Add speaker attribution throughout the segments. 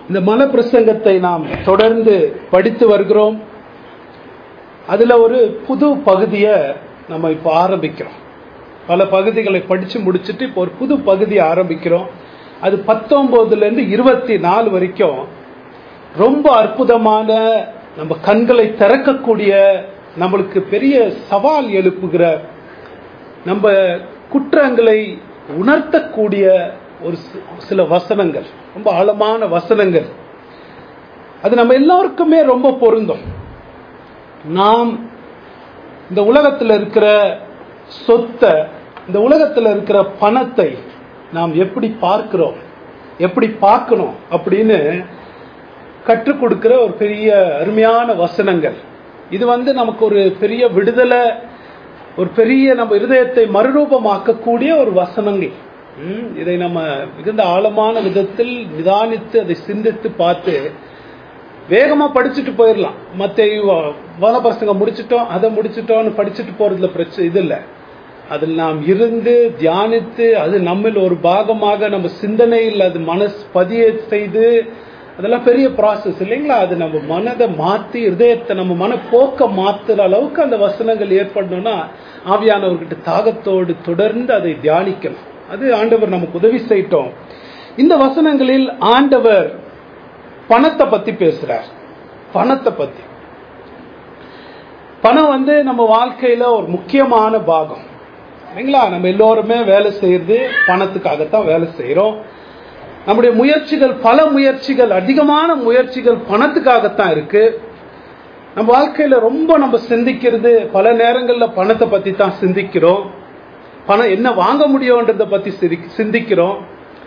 Speaker 1: இந்த மல பிரசங்கத்தை நாம் தொடர்ந்து படித்து வருகிறோம் அதுல ஒரு புது பகுதியை நம்ம இப்போ ஆரம்பிக்கிறோம் பல பகுதிகளை படிச்சு முடிச்சுட்டு இப்போ ஒரு புது பகுதியை ஆரம்பிக்கிறோம் அது பத்தொன்பதுல இருந்து இருபத்தி நாலு வரைக்கும் ரொம்ப அற்புதமான நம்ம கண்களை திறக்கக்கூடிய நம்மளுக்கு பெரிய சவால் எழுப்புகிற நம்ம குற்றங்களை உணர்த்தக்கூடிய ஒரு சி- சில வசனங்கள் ரொம்ப ஆழமான வசனங்கள் அது நம்ம எல்லாருக்குமே ரொம்ப பொருந்தும் நாம் இந்த உலகத்தில் இருக்கிற சொத்தை இந்த உலகத்தில் இருக்கிற பணத்தை நாம் எப்படி பார்க்கிறோம் எப்படி பார்க்கணும் அப்படின்னு கற்றுக் கொடுக்கிற ஒரு பெரிய அருமையான வசனங்கள் இது வந்து நமக்கு ஒரு பெரிய விடுதலை ஒரு பெரிய நம்ம இருதயத்தை மறுரூபமாக்கக்கூடிய ஒரு வசனங்கள் ம், இதை நம்ம மிகுந்த ஆழமான விதத்தில் நிதானித்து அதை சிந்தித்து பார்த்து வேகமா படிச்சுட்டு போயிடலாம் மத்த வனப்பசங்க முடிச்சிட்டோம் அதை முடிச்சிட்டோம்னு படிச்சுட்டு போறதுல பிரச்சனை இது இல்லை அதில் நாம் இருந்து தியானித்து அது நம்மில் ஒரு பாகமாக நம்ம சிந்தனையில் அது மனசு பதிய செய்து அதெல்லாம் பெரிய ப்ராசஸ் இல்லைங்களா அது நம்ம மனதை மாத்தி இருதயத்தை நம்ம மனப்போக்க மாத்துற அளவுக்கு அந்த வசனங்கள் ஏற்படணும்னா ஆவியானவர்கிட்ட தாகத்தோடு தொடர்ந்து அதை தியானிக்கணும் அது ஆண்டவர் நமக்கு உதவி செய்யட்டும் இந்த வசனங்களில் ஆண்டவர் பணத்தை பத்தி பேசுறார் பணத்தை பத்தி பணம் வந்து நம்ம வாழ்க்கையில ஒரு முக்கியமான பாகம் இல்லைங்களா நம்ம எல்லோருமே வேலை செய்யறது பணத்துக்காகத்தான் வேலை செய்யறோம் நம்முடைய முயற்சிகள் பல முயற்சிகள் அதிகமான முயற்சிகள் பணத்துக்காகத்தான் இருக்கு நம்ம வாழ்க்கையில ரொம்ப நம்ம சிந்திக்கிறது பல நேரங்கள்ல பணத்தை பத்தி தான் சிந்திக்கிறோம் பணம் என்ன வாங்க முடியும்ன்றத பத்தி சிரி- சிந்திக்கிறோம்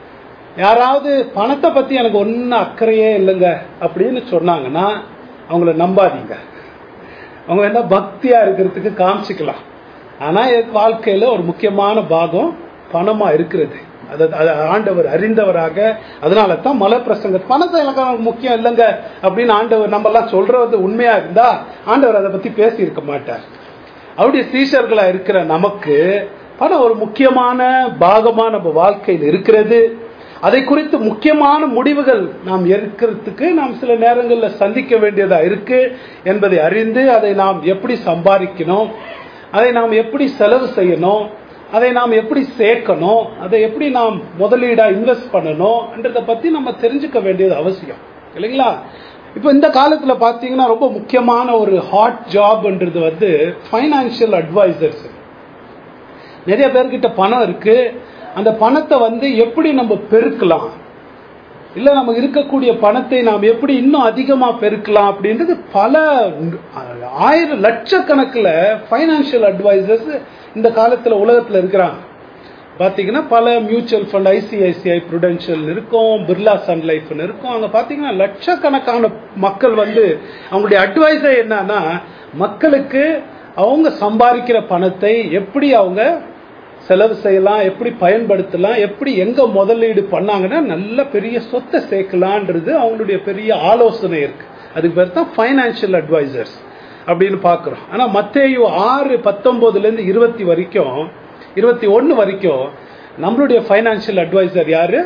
Speaker 1: யாராவது பணத்தை பத்தி எனக்கு ஒன்னும் அக்கறையே இல்லைங்க அப்படின்னு சொன்னாங்கன்னா அவங்கள நம்பாதீங்க அவங்க என்ன பக்தியா இருக்கிறதுக்கு காமிச்சுக்கலாம் ஆனா என் வாழ்க்கையில ஒரு முக்கியமான பாகம் பணமா இருக்கிறது அது அது ஆண்டவர் அறிந்தவராக அதனால தான் மலை பிரசங்க பணத்தை எனக்கு அவனுக்கு முக்கியம் இல்லைங்க அப்படின்னு ஆண்டவர் நம்ம எல்லாம் சொல்றது உண்மையா இருந்தா ஆண்டவர் அதை பத்தி பேசி இருக்க மாட்டார் அவருடைய சீஷர்களா இருக்கிற நமக்கு பணம் ஒரு முக்கியமான பாகமா நம்ம வாழ்க்கையில் இருக்கிறது அதை குறித்து முக்கியமான முடிவுகள் நாம் எடுக்கிறதுக்கு நாம் சில நேரங்களில் சந்திக்க வேண்டியதா இருக்கு என்பதை அறிந்து அதை நாம் எப்படி சம்பாதிக்கணும் அதை நாம் எப்படி செலவு செய்யணும் அதை நாம் எப்படி சேர்க்கணும் அதை எப்படி நாம் முதலீடா இன்வெஸ்ட் பண்ணணும்ன்றதை பத்தி நம்ம தெரிஞ்சுக்க வேண்டியது அவசியம் இல்லைங்களா இப்போ இந்த காலத்துல பாத்தீங்கன்னா ரொம்ப முக்கியமான ஒரு ஹாட் ஜாப்ன்றது வந்து ஃபைனான்சியல் அட்வைசர்ஸ் நிறைய பேர்கிட்ட பணம் இருக்கு அந்த பணத்தை வந்து எப்படி நம்ம பெருக்கலாம் இல்ல நமக்கு இருக்கக்கூடிய பணத்தை நாம் எப்படி இன்னும் அதிகமா பெருக்கலாம் அப்படின்றது பல ஆயிரம் லட்சக்கணக்கில் ஃபைனான்சியல் அட்வைசர்ஸ் இந்த காலத்துல உலகத்துல இருக்கிறாங்க பாத்தீங்கன்னா பல மியூச்சுவல் ஃபண்ட் ஐசிஐசிஐ ப்ருடென்ஷியல் இருக்கும் பிர்லா சன் லைஃப்னு இருக்கும் அங்க பாத்தீங்கன்னா லட்சக்கணக்கான மக்கள் வந்து அவங்களுடைய அட்வைஸே என்னன்னா மக்களுக்கு அவங்க சம்பாதிக்கிற பணத்தை எப்படி அவங்க செலவு செய்யலாம் எப்படி பயன்படுத்தலாம் எப்படி எங்க முதலீடு பண்ணாங்கன்னா நல்ல பெரிய சொத்தை சேர்க்கலான்றது அவங்களுடைய பெரிய ஆலோசனை இருக்கு அதுக்கு பேர் தான் ஃபைனான்சியல் அட்வைசர்ஸ் அப்படின்னு பார்க்குறோம் ஆனா மத்தேயு ஆறு பத்தொன்பதுல இருந்து இருபத்தி வரைக்கும் இருபத்தி ஒன்னு வரைக்கும் நம்மளுடைய ஃபைனான்சியல் அட்வைசர் யாரு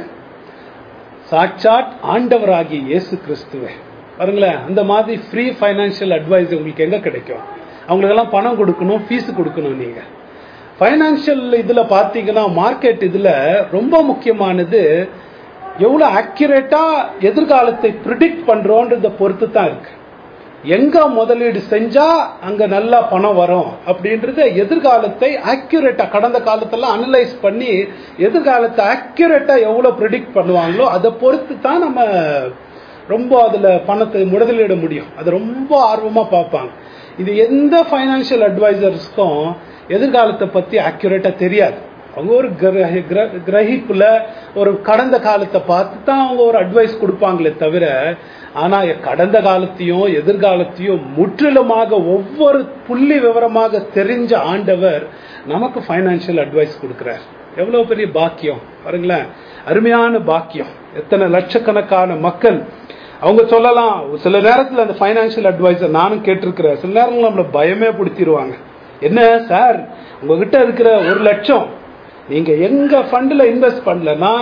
Speaker 1: சாட்சாட் ஆண்டவராகிய இயேசு கிறிஸ்துவே பாருங்களேன் அந்த மாதிரி ஃப்ரீ ஃபைனான்சியல் அட்வைஸ் உங்களுக்கு எங்க கிடைக்கும் அவங்களுக்கெல்லாம் பணம் கொடுக்கணும் ஃபீஸ் கொடுக்கணும் நீங்க ஃபைனான்சியல் இதுல பாத்தீங்கன்னா மார்க்கெட் இதுல ரொம்ப முக்கியமானது எவ்வளவு அக்யூரேட்டா எதிர்காலத்தை ப்ரிடிக்ட் பண்றோன்றத பொறுத்து தான் இருக்கு எங்க முதலீடு செஞ்சா அங்க நல்லா பணம் வரும் அப்படின்றது எதிர்காலத்தை அக்யூரேட்டா கடந்த காலத்தெல்லாம் அனலைஸ் பண்ணி எதிர்காலத்தை அக்யூரேட்டா எவ்வளவு ப்ரிடிக்ட் பண்ணுவாங்களோ அதை பொறுத்து தான் நம்ம ரொம்ப அதுல பணத்தை முதலீட முடியும் அது ரொம்ப ஆர்வமா பார்ப்பாங்க இது எந்த ஃபைனான்சியல் அட்வைசர்ஸ்க்கும் எதிர்காலத்தை பத்தி அக்யூரேட்டா தெரியாது அவங்க ஒரு கிர- கிர- கிரகிப்புல ஒரு கடந்த காலத்தை பார்த்து தான் அவங்க ஒரு அட்வைஸ் கொடுப்பாங்களே தவிர ஆனா கடந்த காலத்தையும் எதிர்காலத்தையும் முற்றிலுமாக ஒவ்வொரு புள்ளி விவரமாக தெரிஞ்ச ஆண்டவர் நமக்கு ஃபைனான்சியல் அட்வைஸ் கொடுக்கிறார் எவ்வளவு பெரிய பாக்கியம் பாருங்களேன் அருமையான பாக்கியம் எத்தனை லட்சக்கணக்கான மக்கள் அவங்க சொல்லலாம் சில நேரத்துல அந்த ஃபைனான்சியல் அட்வைசர் நானும் கேட்டிருக்கிறேன் சில நேரங்கள் நம்மள பயமே பிடித்திருவாங்க என்ன சார் உங்ககிட்ட இருக்கிற ஒரு லட்சம் நீங்க எங்க ஃபண்ட்ல இன்வெஸ்ட் பண்ணலன்னா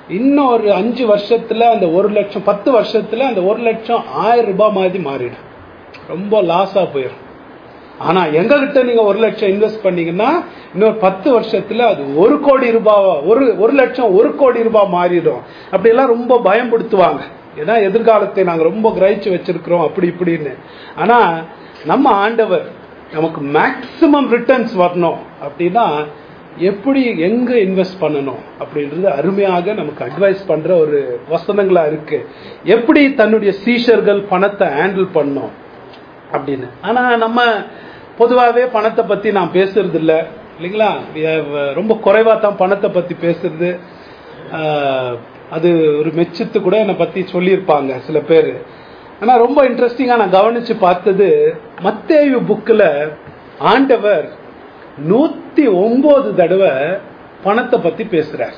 Speaker 1: இன்னும் ஒரு அஞ்சு வருஷத்துல அந்த ஒரு லட்சம் பத்து வருஷத்துல அந்த ஒரு லட்சம் ஆயிரம் ரூபாய் மாதிரி மாறிடும் ரொம்ப லாஸா போயிடும் ஆனா எங்க கிட்ட நீங்க ஒரு லட்சம் இன்வெஸ்ட் பண்ணீங்கன்னா இன்னொரு பத்து வருஷத்துல அது ஒரு கோடி ரூபாவா ஒரு ஒரு லட்சம் ஒரு கோடி ரூபாய் மாறிடும் அப்படி எல்லாம் ரொம்ப பயன்படுத்துவாங்க ஏன்னா எதிர்காலத்தை நாங்க ரொம்ப கிரகிச்சு வச்சிருக்கிறோம் அப்படி இப்படின்னு ஆனா நம்ம ஆண்டவர் நமக்கு மேக்சிமம் ரிட்டர்ன்ஸ் வரணும் அப்படின்னா எப்படி எங்க இன்வெஸ்ட் பண்ணணும் அப்படின்றது அருமையாக நமக்கு அட்வைஸ் பண்ற ஒரு வசனங்களா இருக்கு எப்படி தன்னுடைய சீஷர்கள் பணத்தை ஹேண்டில் பண்ணும் அப்படின்னு ஆனா நம்ம பொதுவாகவே பணத்தை பத்தி நான் பேசுறது இல்ல இல்லைங்களா We have, uh, ரொம்ப குறைவா தான் பணத்தை பத்தி பேசுறது ஆஹ், அது ஒரு மெச்சத்து கூட என்னை பத்தி சொல்லியிருப்பாங்க சில பேர் ஆனா ரொம்ப இன்ட்ரெஸ்டிங்கா நான் கவனிச்சு பார்த்தது மத்தேயு புக்ல ஆண்டவர் நூத்தி ஒன்பது தடவை பணத்தை பத்தி பேசுறார்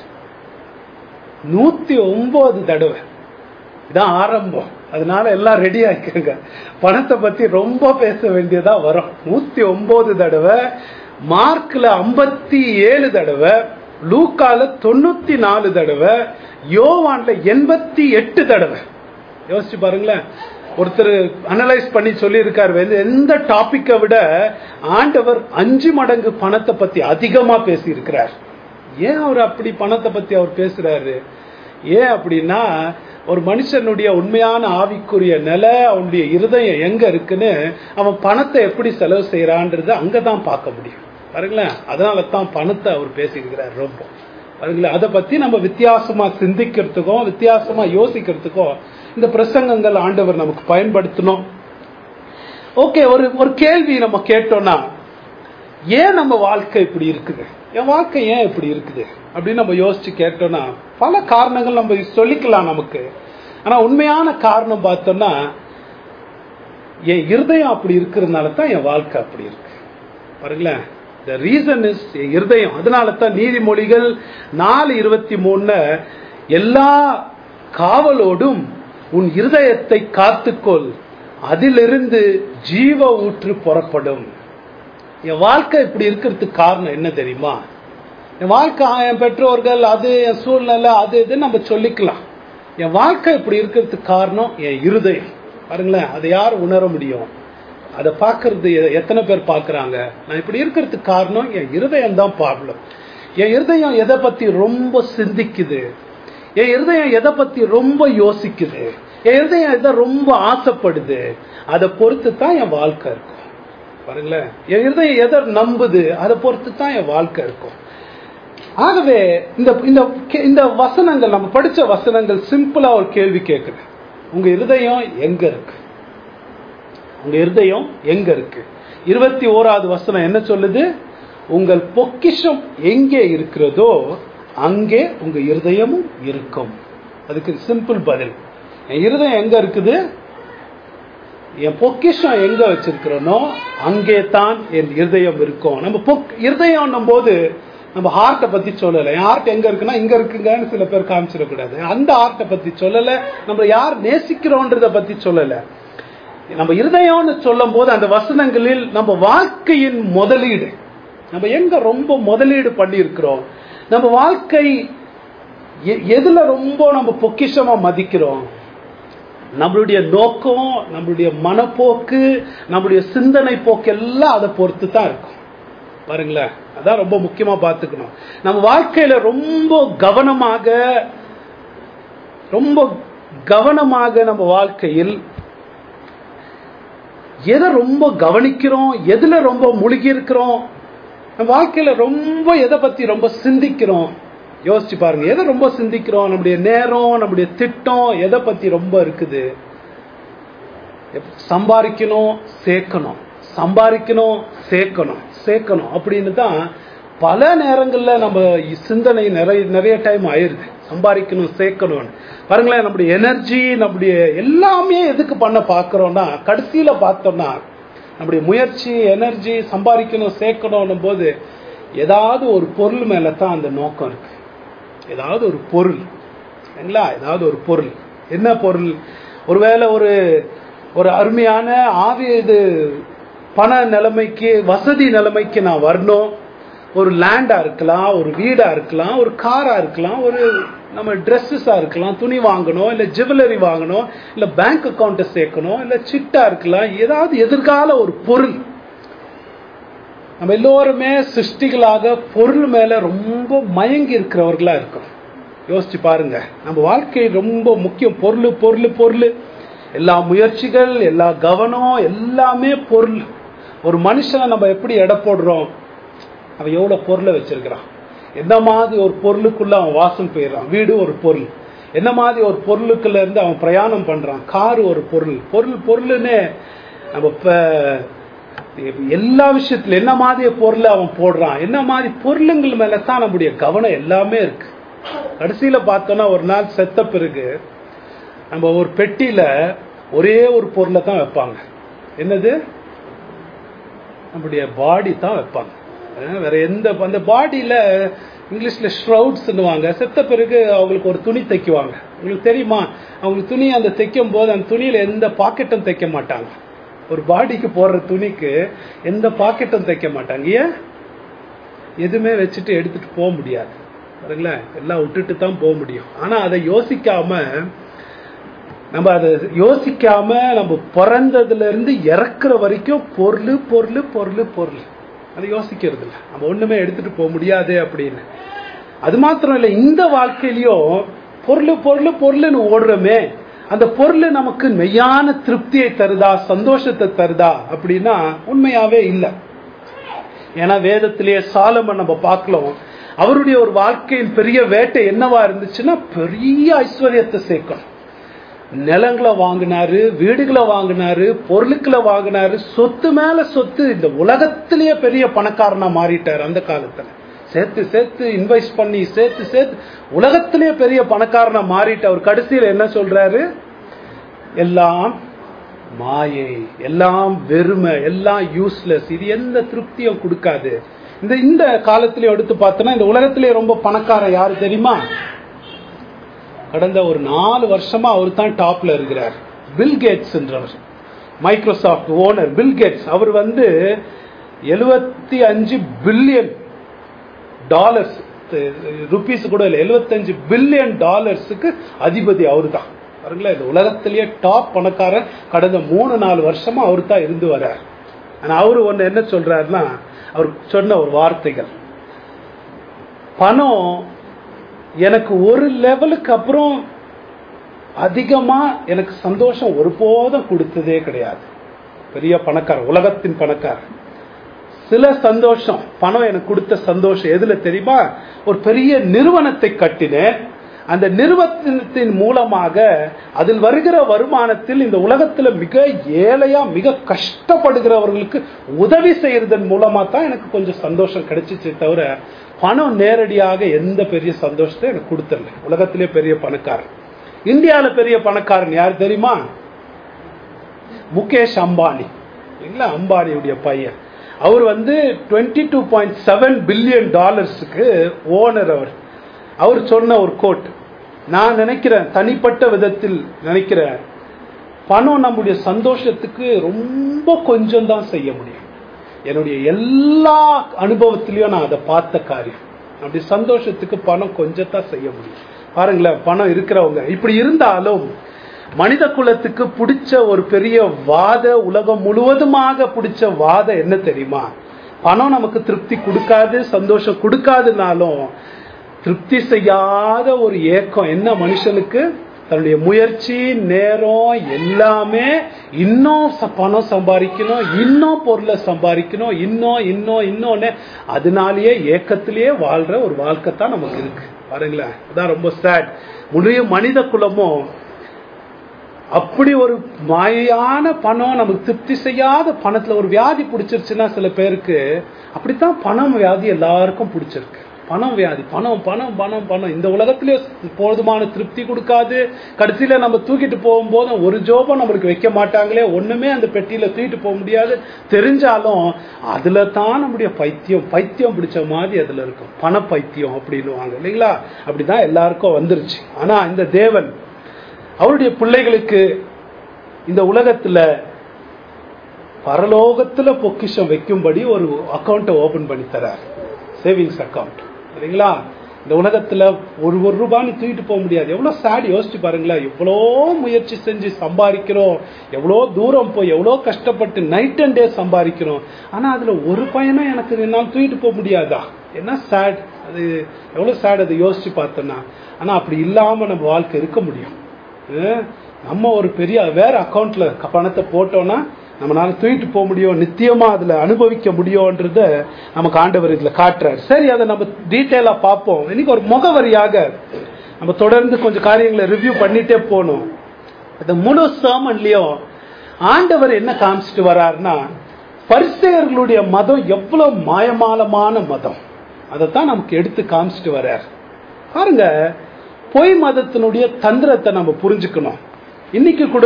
Speaker 1: நூத்தி ஒன்பது தடவை இதான் ஆரம்பம் அதனால எல்லாம் ரெடி ஆயிக்கோங்க பணத்தை பத்தி ரொம்ப பேச வேண்டியதா வரும் நூத்தி ஒன்பது தடவை மார்க்ல ஐம்பத்தி ஏழு தடவை லூக்கால தொண்ணூத்தி நாலு தடவை யோவான்ல எண்பத்தி எட்டு தடவை யோசிச்சு பாருங்களேன் ஒருத்தர் அனலைஸ் பண்ணி சொல்லியிருக்காரு எந்த டாபிக்கை விட ஆண்டவர் அஞ்சு மடங்கு பணத்தை பத்தி அதிகமா பேசியிருக்கிறார் ஏன் அவர் அப்படி பணத்தை பத்தி அவர் பேசுறாரு ஏன் அப்படின்னா ஒரு மனுஷனுடைய உண்மையான ஆவிக்குரிய நிலை அவனுடைய இருதயம் எங்க இருக்குன்னு அவன் பணத்தை எப்படி செலவு செய்யறான்றது அங்கதான் பார்க்க முடியும் பாருங்களேன் அதனால தான் பணத்தை அவர் பேசியிருக்கிறார் ரொம்ப பாருங்களேன் அதை பத்தி நம்ம வித்தியாசமா சிந்திக்கிறதுக்கும் வித்தியாசமா யோசிக்கிறதுக்கும் இந்த பிரசங்கங்கள் ஆண்டவர் நமக்கு பயன்படுத்தணும் ஓகே ஒரு ஒரு கேள்வி நம்ம கேட்டோம்னா ஏன் நம்ம வாழ்க்கை இப்படி இருக்குது என் வாழ்க்கை ஏன் இப்படி இருக்குது அப்படின்னு நம்ம யோசிச்சு கேட்டோம்னா பல காரணங்கள் நம்ம சொல்லிக்கலாம் நமக்கு ஆனா உண்மையான காரணம் பார்த்தோம்னா என் இருதயம் அப்படி இருக்கிறதுனால தான் என் வாழ்க்கை அப்படி இருக்கு பாருங்களேன் த ரீசன் இஸ் என் இருதயம் அதனால தான் நீதிமொழிகள் நாலு இருபத்தி மூணுல எல்லா காவலோடும் உன் இருதயத்தை காத்துக்கொள் அதிலிருந்து ஜீவ ஊற்று புறப்படும் என் வாழ்க்கை இப்படி இருக்கிறதுக்கு காரணம் என்ன தெரியுமா என் வாழ்க்கை என் பெற்றோர்கள் அது என் சூழ்நிலை அது இதுன்னு நம்ம சொல்லிக்கலாம் என் வாழ்க்கை இப்படி இருக்கிறதுக்கு காரணம் என் இருதயம் பாருங்களேன் அதை யார் உணர முடியும் அதை பார்க்கறது எ- எத்தனை பேர் பார்க்கறாங்க நான் இப்படி இருக்கிறதுக்கு காரணம் என் இருதயம் தான் ப்ராப்ளம் என் இருதயம் எதை பத்தி ரொம்ப சிந்திக்குது என் இருதயம் எதை பத்தி ரொம்ப யோசிக்குது என் இருதயம் எதை ரொம்ப ஆசைப்படுது அதை பொறுத்து தான் என் வாழ்க்கை இருக்கும் பாருங்களேன் என் இருதயம் எதை நம்புது அதை பொறுத்து தான் என் வாழ்க்கை இருக்கும் ஆகவே இந்த இந்த கே- இந்த வசனங்கள் நம்ம படிச்ச வசனங்கள் சிம்பிளா ஒரு கேள்வி கேட்குது உங்க இருதயம் எங்க இருக்கு உங்க இருதயம் எங்க இருக்கு இருபத்தி ஓராவது வசனம் என்ன சொல்லுது உங்கள் பொக்கிஷம் எங்கே இருக்கிறதோ அங்கே உங்க இருதயமும் இருக்கும் அதுக்கு சிம்பிள் பதில் என் இருதயம் எங்க இருக்குது என் பொக்கிஷம் எங்க வச்சிருக்கிறனோ அங்கே தான் என் இருதயம் இருக்கும் நம்ம பொக் இருதயம் போது நம்ம ஹார்ட்டை பத்தி சொல்லல என் ஹார்ட் எங்க இருக்குன்னா இங்க இருக்குங்கன்னு சில பேர் காமிச்சிடக்கூடாது அந்த ஹார்ட்டை பத்தி சொல்லல நம்ம யார் நேசிக்கிறோன்றத பத்தி சொல்லல நம்ம இருதயம்னு சொல்லும் போது அந்த வசனங்களில் நம்ம வாழ்க்கையின் முதலீடு நம்ம எங்க ரொம்ப முதலீடு பண்ணி இருக்கிறோம் நம்ம வாழ்க்கை எ- எதுல ரொம்ப நம்ம பொக்கிஷமா மதிக்கிறோம் நம்மளுடைய நோக்கம் நம்மளுடைய மனப்போக்கு நம்மளுடைய சிந்தனை போக்கு எல்லாம் அதை பொறுத்து தான் இருக்கும் பாருங்களேன் அதான் ரொம்ப முக்கியமா பார்த்துக்கணும் நம்ம வாழ்க்கையில ரொம்ப கவனமாக ரொம்ப கவனமாக நம்ம வாழ்க்கையில் எதை ரொம்ப கவனிக்கிறோம் எதுல ரொம்ப முழுகி இருக்கிறோம் நம்ம வாழ்க்கையில ரொம்ப எதை பத்தி ரொம்ப சிந்திக்கிறோம் யோசிச்சு பாருங்க எதை ரொம்ப சிந்திக்கிறோம் நம்முடைய நேரம் நம்முடைய திட்டம் எதை பத்தி ரொம்ப இருக்குது எப்- சம்பாதிக்கணும் சேர்க்கணும் சம்பாதிக்கணும் சேர்க்கணும் சேர்க்கணும் அப்படின்னு தான் பல நேரங்கள்ல நம்ம சிந்தனை நிறைய நிறைய டைம் ஆயிருது சம்பாதிக்கணும் சேர்க்கணும்னு பாருங்களேன் நம்முடைய எனர்ஜி நம்முடைய எல்லாமே எதுக்கு பண்ண பார்க்கறோம்னா கடைசியில பார்த்தோம்னா நம்முடைய முயற்சி எனர்ஜி சம்பாதிக்கணும் சேர்க்கணும் போது ஏதாவது ஒரு பொருள் மேல தான் அந்த நோக்கம் இருக்கு ஏதாவது ஒரு பொருள் சரிங்களா ஏதாவது ஒரு பொருள் என்ன பொருள் ஒருவேளை ஒரு ஒரு அருமையான ஆவி இது பண நிலைமைக்கு வசதி நிலைமைக்கு நான் வரணும் ஒரு லேண்டா இருக்கலாம் ஒரு வீடா இருக்கலாம் ஒரு காரா இருக்கலாம் ஒரு நம்ம ட்ரெஸ்ஸஸா இருக்கலாம் துணி வாங்கணும் இல்ல ஜுவல்லரி வாங்கணும் இல்ல பேங்க் அக்கௌண்ட்டை சேர்க்கணும் இல்ல சிட்டா இருக்கலாம் ஏதாவது எதிர்கால ஒரு பொருள் நம்ம எல்லோருமே சிருஷ்டிகளாக பொருள் மேல ரொம்ப மயங்கி இருக்கிறவர்களா இருக்கோம் யோசிச்சு பாருங்க நம்ம வாழ்க்கை ரொம்ப முக்கியம் பொருள் பொருள் பொருள் எல்லா முயற்சிகள் எல்லா கவனம் எல்லாமே பொருள் ஒரு மனுஷனை நம்ம எப்படி எடை போடுறோம் அவன் எவ்வளவு பொருளை வச்சிருக்கிறான் என்ன மாதிரி ஒரு பொருளுக்குள்ள அவன் வாசம் போயிடுறான் வீடு ஒரு பொருள் என்ன மாதிரி ஒரு பொருளுக்குள்ள இருந்து அவன் பிரயாணம் பண்றான் கார் ஒரு பொருள் பொருள் பொருள்னு நம்ம இப்ப எல்லா விஷயத்துல என்ன மாதிரி பொருளை அவன் போடுறான் என்ன மாதிரி பொருளுங்கள் மேல தான் நம்முடைய கவனம் எல்லாமே இருக்கு கடைசியில பார்த்தோம்னா ஒரு நாள் செத்த பிறகு நம்ம ஒரு பெட்டியில ஒரே ஒரு பொருளை தான் வைப்பாங்க என்னது நம்முடைய பாடி தான் வைப்பாங்க அஹ் வேற எந்த அந்த பாடியில இங்கிலீஷ்ல ஷ்ரவுட்ஸ்னுவாங்க செத்த பிறகு அவங்களுக்கு ஒரு துணி தைக்குவாங்க உங்களுக்கு தெரியுமா அவங்களுக்கு துணி அந்த தைக்கும் போது அந்த துணியில எந்த பாக்கெட்டும் தைக்க மாட்டாங்க ஒரு பாடிக்கு போடுற துணிக்கு எந்த பாக்கெட்டும் தைக்க மாட்டாங்க ஏன் எதுவுமே வச்சுட்டு எடுத்துட்டு போக முடியாது பாருங்களேன் எல்லாம் விட்டுட்டு தான் போக முடியும் ஆனா அதை யோசிக்காம நம்ம அதை யோசிக்காம நம்ம பிறந்ததுல இருந்து இறக்குற வரைக்கும் பொருள் பொருள் பொருள் பொருள் அதை யோசிக்கிறது இல்லை நம்ம ஒண்ணுமே எடுத்துட்டு போக முடியாது அப்படின்னு அது மாத்திரம் இல்லை இந்த வாழ்க்கையிலயும் பொருள் பொருள் பொருள்னு ஓடுறோமே அந்த பொருள் நமக்கு மெய்யான திருப்தியை தருதா சந்தோஷத்தை தருதா அப்படின்னா உண்மையாவே இல்லை ஏன்னா வேதத்திலேயே சாலமன் நம்ம பார்க்கலாம் அவருடைய ஒரு வாழ்க்கையின் பெரிய வேட்டை என்னவா இருந்துச்சுன்னா பெரிய ஐஸ்வர்யத்தை சேர்க்கணும் நிலங்களை வாங்கினாரு வீடுகளை வாங்கினாரு பொருளுக்களை வாங்கினாரு சொத்து மேல சொத்து இந்த உலகத்திலேயே பெரிய பணக்காரனா மாறிட்டார் அந்த காலத்துல சேர்த்து சேர்த்து இன்வெஸ்ட் பண்ணி சேர்த்து சேர்த்து உலகத்திலேயே பெரிய பணக்காரனா மாறிட்டு அவர் கடைசியில என்ன சொல்றாரு எல்லாம் மாயை எல்லாம் வெறுமை எல்லாம் யூஸ்லெஸ் இது எந்த திருப்தியும் கொடுக்காது இந்த இந்த காலத்திலே எடுத்து பார்த்தோன்னா இந்த உலகத்திலே ரொம்ப பணக்காரன் யாரு தெரியுமா கடந்த ஒரு நாலு வருஷமா அவர் தான் டாப்ல இருக்கிறார் பில் கேட்ஸ் என்றவர் மைக்ரோசாஃப்ட் ஓனர் பில் கேட்ஸ் அவர் வந்து எழுபத்தி அஞ்சு பில்லியன் டாலர்ஸ் ருபீஸ் கூட இல்லை எழுபத்தஞ்சு பில்லியன் டாலர்ஸுக்கு அதிபதி அவரு தான் பாருங்களேன் இந்த உலகத்திலேயே டாப் பணக்காரர் கடந்த மூணு நாலு வருஷமா அவரு தான் இருந்து வர்றார் ஆனா அவரு ஒண்ணு என்ன சொல்றாருன்னா அவர் சொன்ன ஒரு வார்த்தைகள் பணம் எனக்கு ஒரு லெவலுக்கு அப்புறம் அதிகமா எனக்கு சந்தோஷம் ஒருபோதும் கொடுத்ததே கிடையாது பெரிய பணக்காரர் உலகத்தின் பணக்காரர் சில சந்தோஷம் பணம் எனக்கு கொடுத்த சந்தோஷம் எதுல தெரியுமா ஒரு பெரிய நிறுவனத்தை கட்டினேன் அந்த நிறுவனத்தின் மூலமாக அதில் வருகிற வருமானத்தில் இந்த உலகத்துல மிக ஏழையா மிக கஷ்டப்படுகிறவர்களுக்கு உதவி செய்யறதன் மூலமா தான் எனக்கு கொஞ்சம் சந்தோஷம் கிடைச்சிச்சே தவிர பணம் நேரடியாக எந்த பெரிய சந்தோஷத்தை எனக்கு கொடுத்துடல உலகத்திலே பெரிய பணக்காரன் இந்தியாவில பெரிய பணக்காரன் யார் தெரியுமா முகேஷ் அம்பானி இல்லைங்களா அம்பானியுடைய பையன் அவர் வந்து twenty two point seven billion டாலர்ஸுக்கு ஓனர் அவர் அவர் சொன்ன ஒரு கோட் நான் நினைக்கிறேன் தனிப்பட்ட விதத்தில் நினைக்கிறேன் பணம் நம்முடைய சந்தோஷத்துக்கு ரொம்ப கொஞ்சம் தான் செய்ய முடியும் என்னுடைய எல்லா அனுபவத்திலையும் நான் அதை பார்த்த காரியம் அப்படி சந்தோஷத்துக்கு பணம் கொஞ்சத்தான் செய்ய முடியும் பாருங்களேன் பணம் இருக்கிறவங்க இப்படி இருந்தாலும் மனித குலத்துக்கு பிடிச்ச ஒரு பெரிய வாத உலகம் முழுவதுமாக பிடிச்ச வாத என்ன தெரியுமா பணம் நமக்கு திருப்தி கொடுக்காது சந்தோஷம் கொடுக்காதுனாலும் திருப்தி செய்யாத ஒரு ஏக்கம் என்ன மனுஷனுக்கு தன்னுடைய முயற்சி நேரம் எல்லாமே இன்னும் ச- பணம் சம்பாதிக்கணும் இன்னும் பொருளை சம்பாதிக்கணும் இன்னும் இன்னும் இன்னொன்னு அதனாலேயே ஏக்கத்திலேயே வாழ்ற ஒரு வாழ்க்கை தான் நமக்கு இருக்கு பாருங்களேன் அதான் ரொம்ப சேட் முழுய மனித குலமும் அப்படி ஒரு மாயான பணம் நமக்கு திருப்தி செய்யாத பணத்துல ஒரு வியாதி பிடிச்சிருச்சுன்னா சில பேருக்கு அப்படித்தான் பணம் வியாதி எல்லாருக்கும் பிடிச்சிருக்கு பணம் வியாதி பணம் பணம் பணம் பணம் இந்த உலகத்திலே போதுமான திருப்தி கொடுக்காது கடைசியில நம்ம தூக்கிட்டு போகும்போது ஒரு ஜோபம் நம்மளுக்கு வைக்க மாட்டாங்களே ஒண்ணுமே அந்த பெட்டியில தூக்கிட்டு போக முடியாது தெரிஞ்சாலும் அதுல தான் நம்முடைய பைத்தியம் பைத்தியம் பிடிச்ச மாதிரி அதுல இருக்கும் பண பைத்தியம் அப்படின்னுவாங்க இல்லைங்களா அப்படிதான் எல்லாருக்கும் வந்துருச்சு ஆனா இந்த தேவன் அவருடைய பிள்ளைகளுக்கு இந்த உலகத்துல பரலோகத்துல பொக்கிஷம் வைக்கும்படி ஒரு அக்கௌண்ட்டை ஓபன் பண்ணி தரார் சேவிங்ஸ் அக்கவுண்ட் சரிங்களா இந்த உலகத்துல ஒரு ஒரு ரூபான்னு தூக்கிட்டு போக முடியாது எவ்வளவு சேட் யோசிச்சு பாருங்களேன் எவ்வளோ முயற்சி செஞ்சு சம்பாதிக்கிறோம் எவ்வளோ தூரம் போய் எவ்வளோ கஷ்டப்பட்டு நைட் அண்ட் டே சம்பாதிக்கிறோம் ஆனா அதுல ஒரு பையனும் எனக்கு என்னால் தூக்கிட்டு போக முடியாதா என்ன சேட் அது எவ்வளவு சேட் அதை யோசிச்சு பார்த்தோன்னா ஆனா அப்படி இல்லாம நம்ம வாழ்க்கை இருக்க முடியும் அஹ் நம்ம ஒரு பெரிய வேற அக்கௌண்ட்ல பணத்தை போட்டோம்னா நம்மளால தூக்கிட்டு போக முடியும் நித்தியமா அதுல அனுபவிக்க முடியும்ன்றத நமக்கு ஆண்டவர் இதுல காட்டுறாரு சரி அதை நம்ம டீட்டெயிலா பார்ப்போம் இன்னைக்கு ஒரு முகவரியாக நம்ம தொடர்ந்து கொஞ்சம் காரியங்களை ரிவ்யூ பண்ணிட்டே போகணும் இந்த முழு sermonலயும் ஆண்டவர் என்ன காமிச்சிட்டு வர்றாருன்னா பரிசேயர்களுடைய மதம் எவ்வளவு மாயமாலமான மதம் அதைத்தான் நமக்கு எடுத்து காமிச்சிட்டு வர்றார் பாருங்க பொய் மதத்தினுடைய தந்திரத்தை நம்ம புரிஞ்சுக்கணும் இன்னைக்கு கூட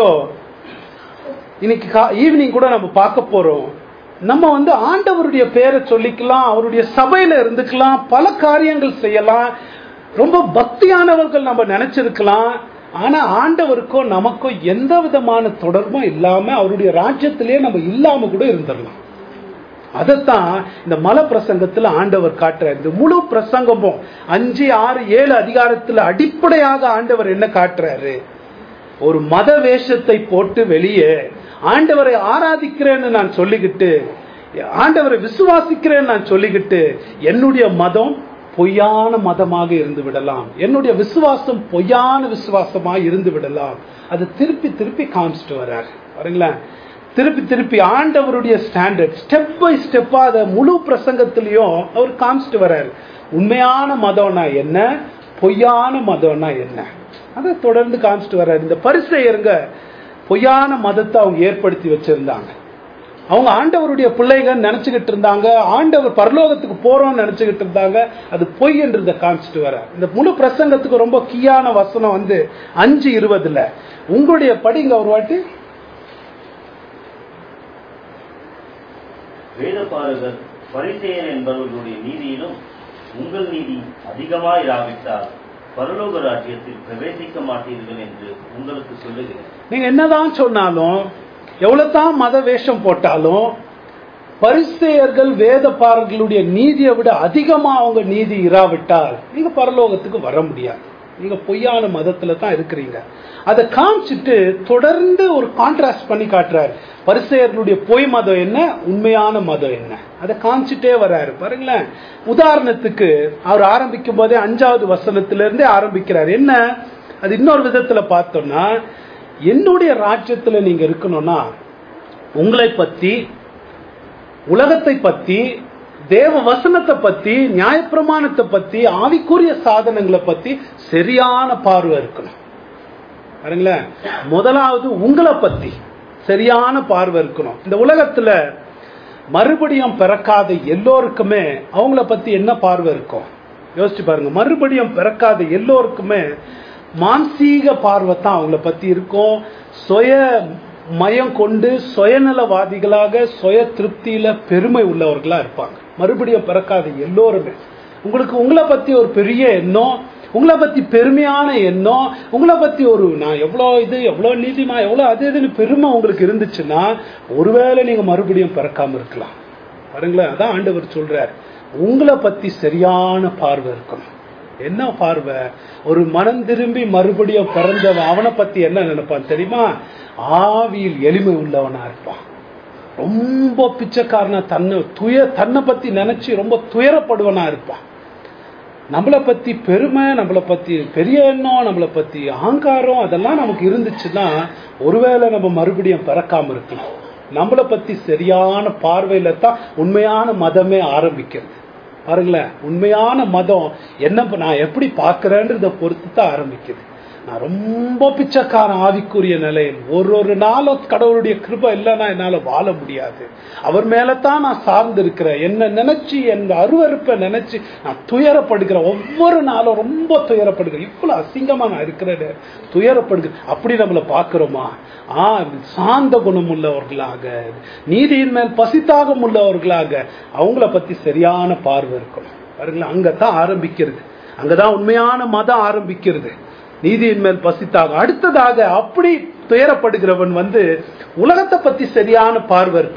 Speaker 1: இன்னைக்கு ஈவினிங் கூட நம்ம பார்க்க போறோம் நம்ம வந்து ஆண்டவருடைய பேரை சொல்லிக்கலாம் அவருடைய சபையில இருந்துக்கலாம் பல காரியங்கள் செய்யலாம் ரொம்ப பக்தியானவர்கள் நம்ம நினைச்சிருக்கலாம் ஆனா ஆண்டவருக்கும் நமக்கும் எந்த விதமான தொடர்பும் இல்லாம அவருடைய ராஜ்யத்திலேயே நம்ம இல்லாம கூட இருந்துடலாம் அதைத்தான் இந்த மல பிரசங்கத்துல ஆண்டவர் காட்டுறார் இந்த முழு பிரசங்கமும் அஞ்சு ஆறு ஏழு அதிகாரத்துல அடிப்படையாக ஆண்டவர் என்ன காட்டுறாரு ஒரு மத வேஷத்தை போட்டு வெளியே ஆண்டவரை ஆராதிக்கிறேன்னு நான் சொல்லிக்கிட்டு ஆண்டவரை விசுவாசிக்கிறேன்னு நான் சொல்லிக்கிட்டு என்னுடைய மதம் பொய்யான மதமாக இருந்து விடலாம் என்னுடைய விசுவாசம் பொய்யான விசுவாசமாக இருந்து விடலாம் அது திருப்பி திருப்பி காமிச்சிட்டு வர்றாரு பாருங்களேன் திருப்பி திருப்பி ஆண்டவருடைய ஸ்டாண்டர்ட் ஸ்டெப் பை ஸ்டெப்பா அதை முழு பிரசங்கத்திலையும் அவர் காமிச்சிட்டு வர்றாரு உண்மையான மதம்னா என்ன பொய்யான மதம்னா என்ன அதை தொடர்ந்து காமிச்சிட்டு வர்றாரு இந்த பரிசெயருங்க பொய்யான மதத்தை அவங்க ஏற்படுத்தி வச்சிருந்தாங்க அவங்க ஆண்டவருடைய பிள்ளைங்க நினைச்சுக்கிட்டு இருந்தாங்க ஆண்டவர் பரலோகத்துக்கு போறோம்னு நினைச்சுக்கிட்டு இருந்தாங்க அது பொய் என்றதை காமிச்சிட்டு வர இந்த முழு பிரசங்கத்துக்கு ரொம்ப கீயான வசனம் வந்து அஞ்சு இருபதுல உங்களுடைய படிங்க ஒரு வாட்டி
Speaker 2: வேதபாரகர் பரிசெயர் என்பவர்களுடைய நீதியிலும் உங்கள் நீதி அதிகமாயிராவிட்டால் பரலோக ராஜ்யத்தில் பிரவேசிக்க மாட்டீர்கள் என்று உங்களுக்கு சொல்லுகிறேன்
Speaker 1: நீங்க என்னதான் சொன்னாலும் எவ்வளவுதான் மத வேஷம் போட்டாலும் பரிசெயர்கள் வேதப்பாரர்களுடைய நீதியை விட அதிகமா அவங்க நீதி இராவிட்டால் நீங்க பரலோகத்துக்கு வர முடியாது நீங்க பொய்யான மதத்துல தான் இருக்கிறீங்க அதை காமிச்சிட்டு தொடர்ந்து ஒரு கான்ட்ராஸ்ட் பண்ணி காட்டுறாரு பரிசெயர்களுடைய பொய் மதம் என்ன உண்மையான மதம் என்ன அதை காமிச்சிட்டே வர்றாரு பாருங்களேன் உதாரணத்துக்கு அவர் ஆரம்பிக்கும் போதே அஞ்சாவது வசனத்திலிருந்தே ஆரம்பிக்கிறார் என்ன அது இன்னொரு விதத்துல பார்த்தோம்னா என்னுடைய ராஜ்யத்துல நீங்க இருக்கணும்னா உங்களை பத்தி உலகத்தை பத்தி தேவ வசனத்தை பத்தி நியாயப்பிரமாணத்தை பத்தி ஆவிக்குரிய சாதனங்களை பத்தி சரியான பார்வை இருக்கணும் பாருங்களேன் முதலாவது உங்களை பத்தி சரியான பார்வை இருக்கணும் இந்த உலகத்துல மறுபடியும் பிறக்காத எல்லோருக்குமே அவங்கள பத்தி என்ன பார்வை இருக்கும் யோசிச்சு பாருங்க மறுபடியும் பிறக்காத எல்லோருக்குமே மானசீக பார்வை தான் அவங்கள பத்தி இருக்கும் சுய மயம் கொண்டு சுயநலவாதிகளாக சுய திருப்தியில பெருமை உள்ளவர்களா இருப்பாங்க மறுபடியும் பிறக்காத எல்லோருமே உங்களுக்கு உங்களை பத்தி ஒரு பெரிய எண்ணம் உங்களை பத்தி பெருமையான எண்ணம் உங்களை பத்தி ஒரு நான் எவ்வளோ இது எவ்வளோ நீதிமா எவ்வளோ அது இதுன்னு பெருமை உங்களுக்கு இருந்துச்சுன்னா ஒருவேளை நீங்க மறுபடியும் பிறக்காம இருக்கலாம் பாருங்களேன் அதான் ஆண்டவர் சொல்றார் உங்களை பத்தி சரியான பார்வை இருக்கணும் என்ன பார்வை ஒரு மனம் திரும்பி மறுபடியும் பிறந்தவன் அவனை பத்தி என்ன நினைப்பான் தெரியுமா ஆவியில் எளிமை உள்ளவனா இருப்பான் ரொம்ப பிச்சைக்காரனா தன்னை துய தன்னை பத்தி நினைச்சு ரொம்ப துயரப்படுவனா இருப்பான் நம்மளை பத்தி பெருமை நம்மளை பத்தி பெரிய எண்ணம் நம்மளை பத்தி அகங்காரம் அதெல்லாம் நமக்கு இருந்துச்சுன்னா ஒருவேளை நம்ம மறுபடியும் பிறக்காம இருக்கலாம் நம்மளை பத்தி சரியான பார்வையில தான் உண்மையான மதமே ஆரம்பிக்கிறது பாருங்களேன் உண்மையான மதம் என்ன நான் எப்படி பார்க்கிறேன்றத பொறுத்து தான் ஆரம்பிக்குது நான் ரொம்ப பிச்சைக்காரன் ஆவிக்குரிய நிலையில் ஒரு ஒரு நாளும் கடவுளுடைய கிருபை இல்லைன்னா என்னால வாழ முடியாது அவர் மேலதான் நான் சார்ந்து இருக்கிறேன் என்ன நினைச்சு என் அருவறுப்பை நினைச்சு நான் துயரப்படுகிறேன் ஒவ்வொரு நாளும் ரொம்ப துயரப்படுகிறேன் இவ்வளவு அசிங்கமா நான் இருக்கிறேன் துயரப்படுகிறேன் அப்படி நம்மளை பார்க்கிறோமா ஆ சாந்த குணம் உள்ளவர்களாக நீதியின் மேல் பசித்தாகம் உள்ளவர்களாக அவங்கள பத்தி சரியான பார்வை இருக்கணும் பாருங்களேன் அங்கதான் ஆரம்பிக்கிறது அங்கதான் உண்மையான மதம் ஆரம்பிக்கிறது நீதியின் மேல் பசித்தாக அடுத்ததாக அப்படி துயரப்படுகிறவன் வந்து உலகத்தை பத்தி சரியான பார்வை இருக்கணும்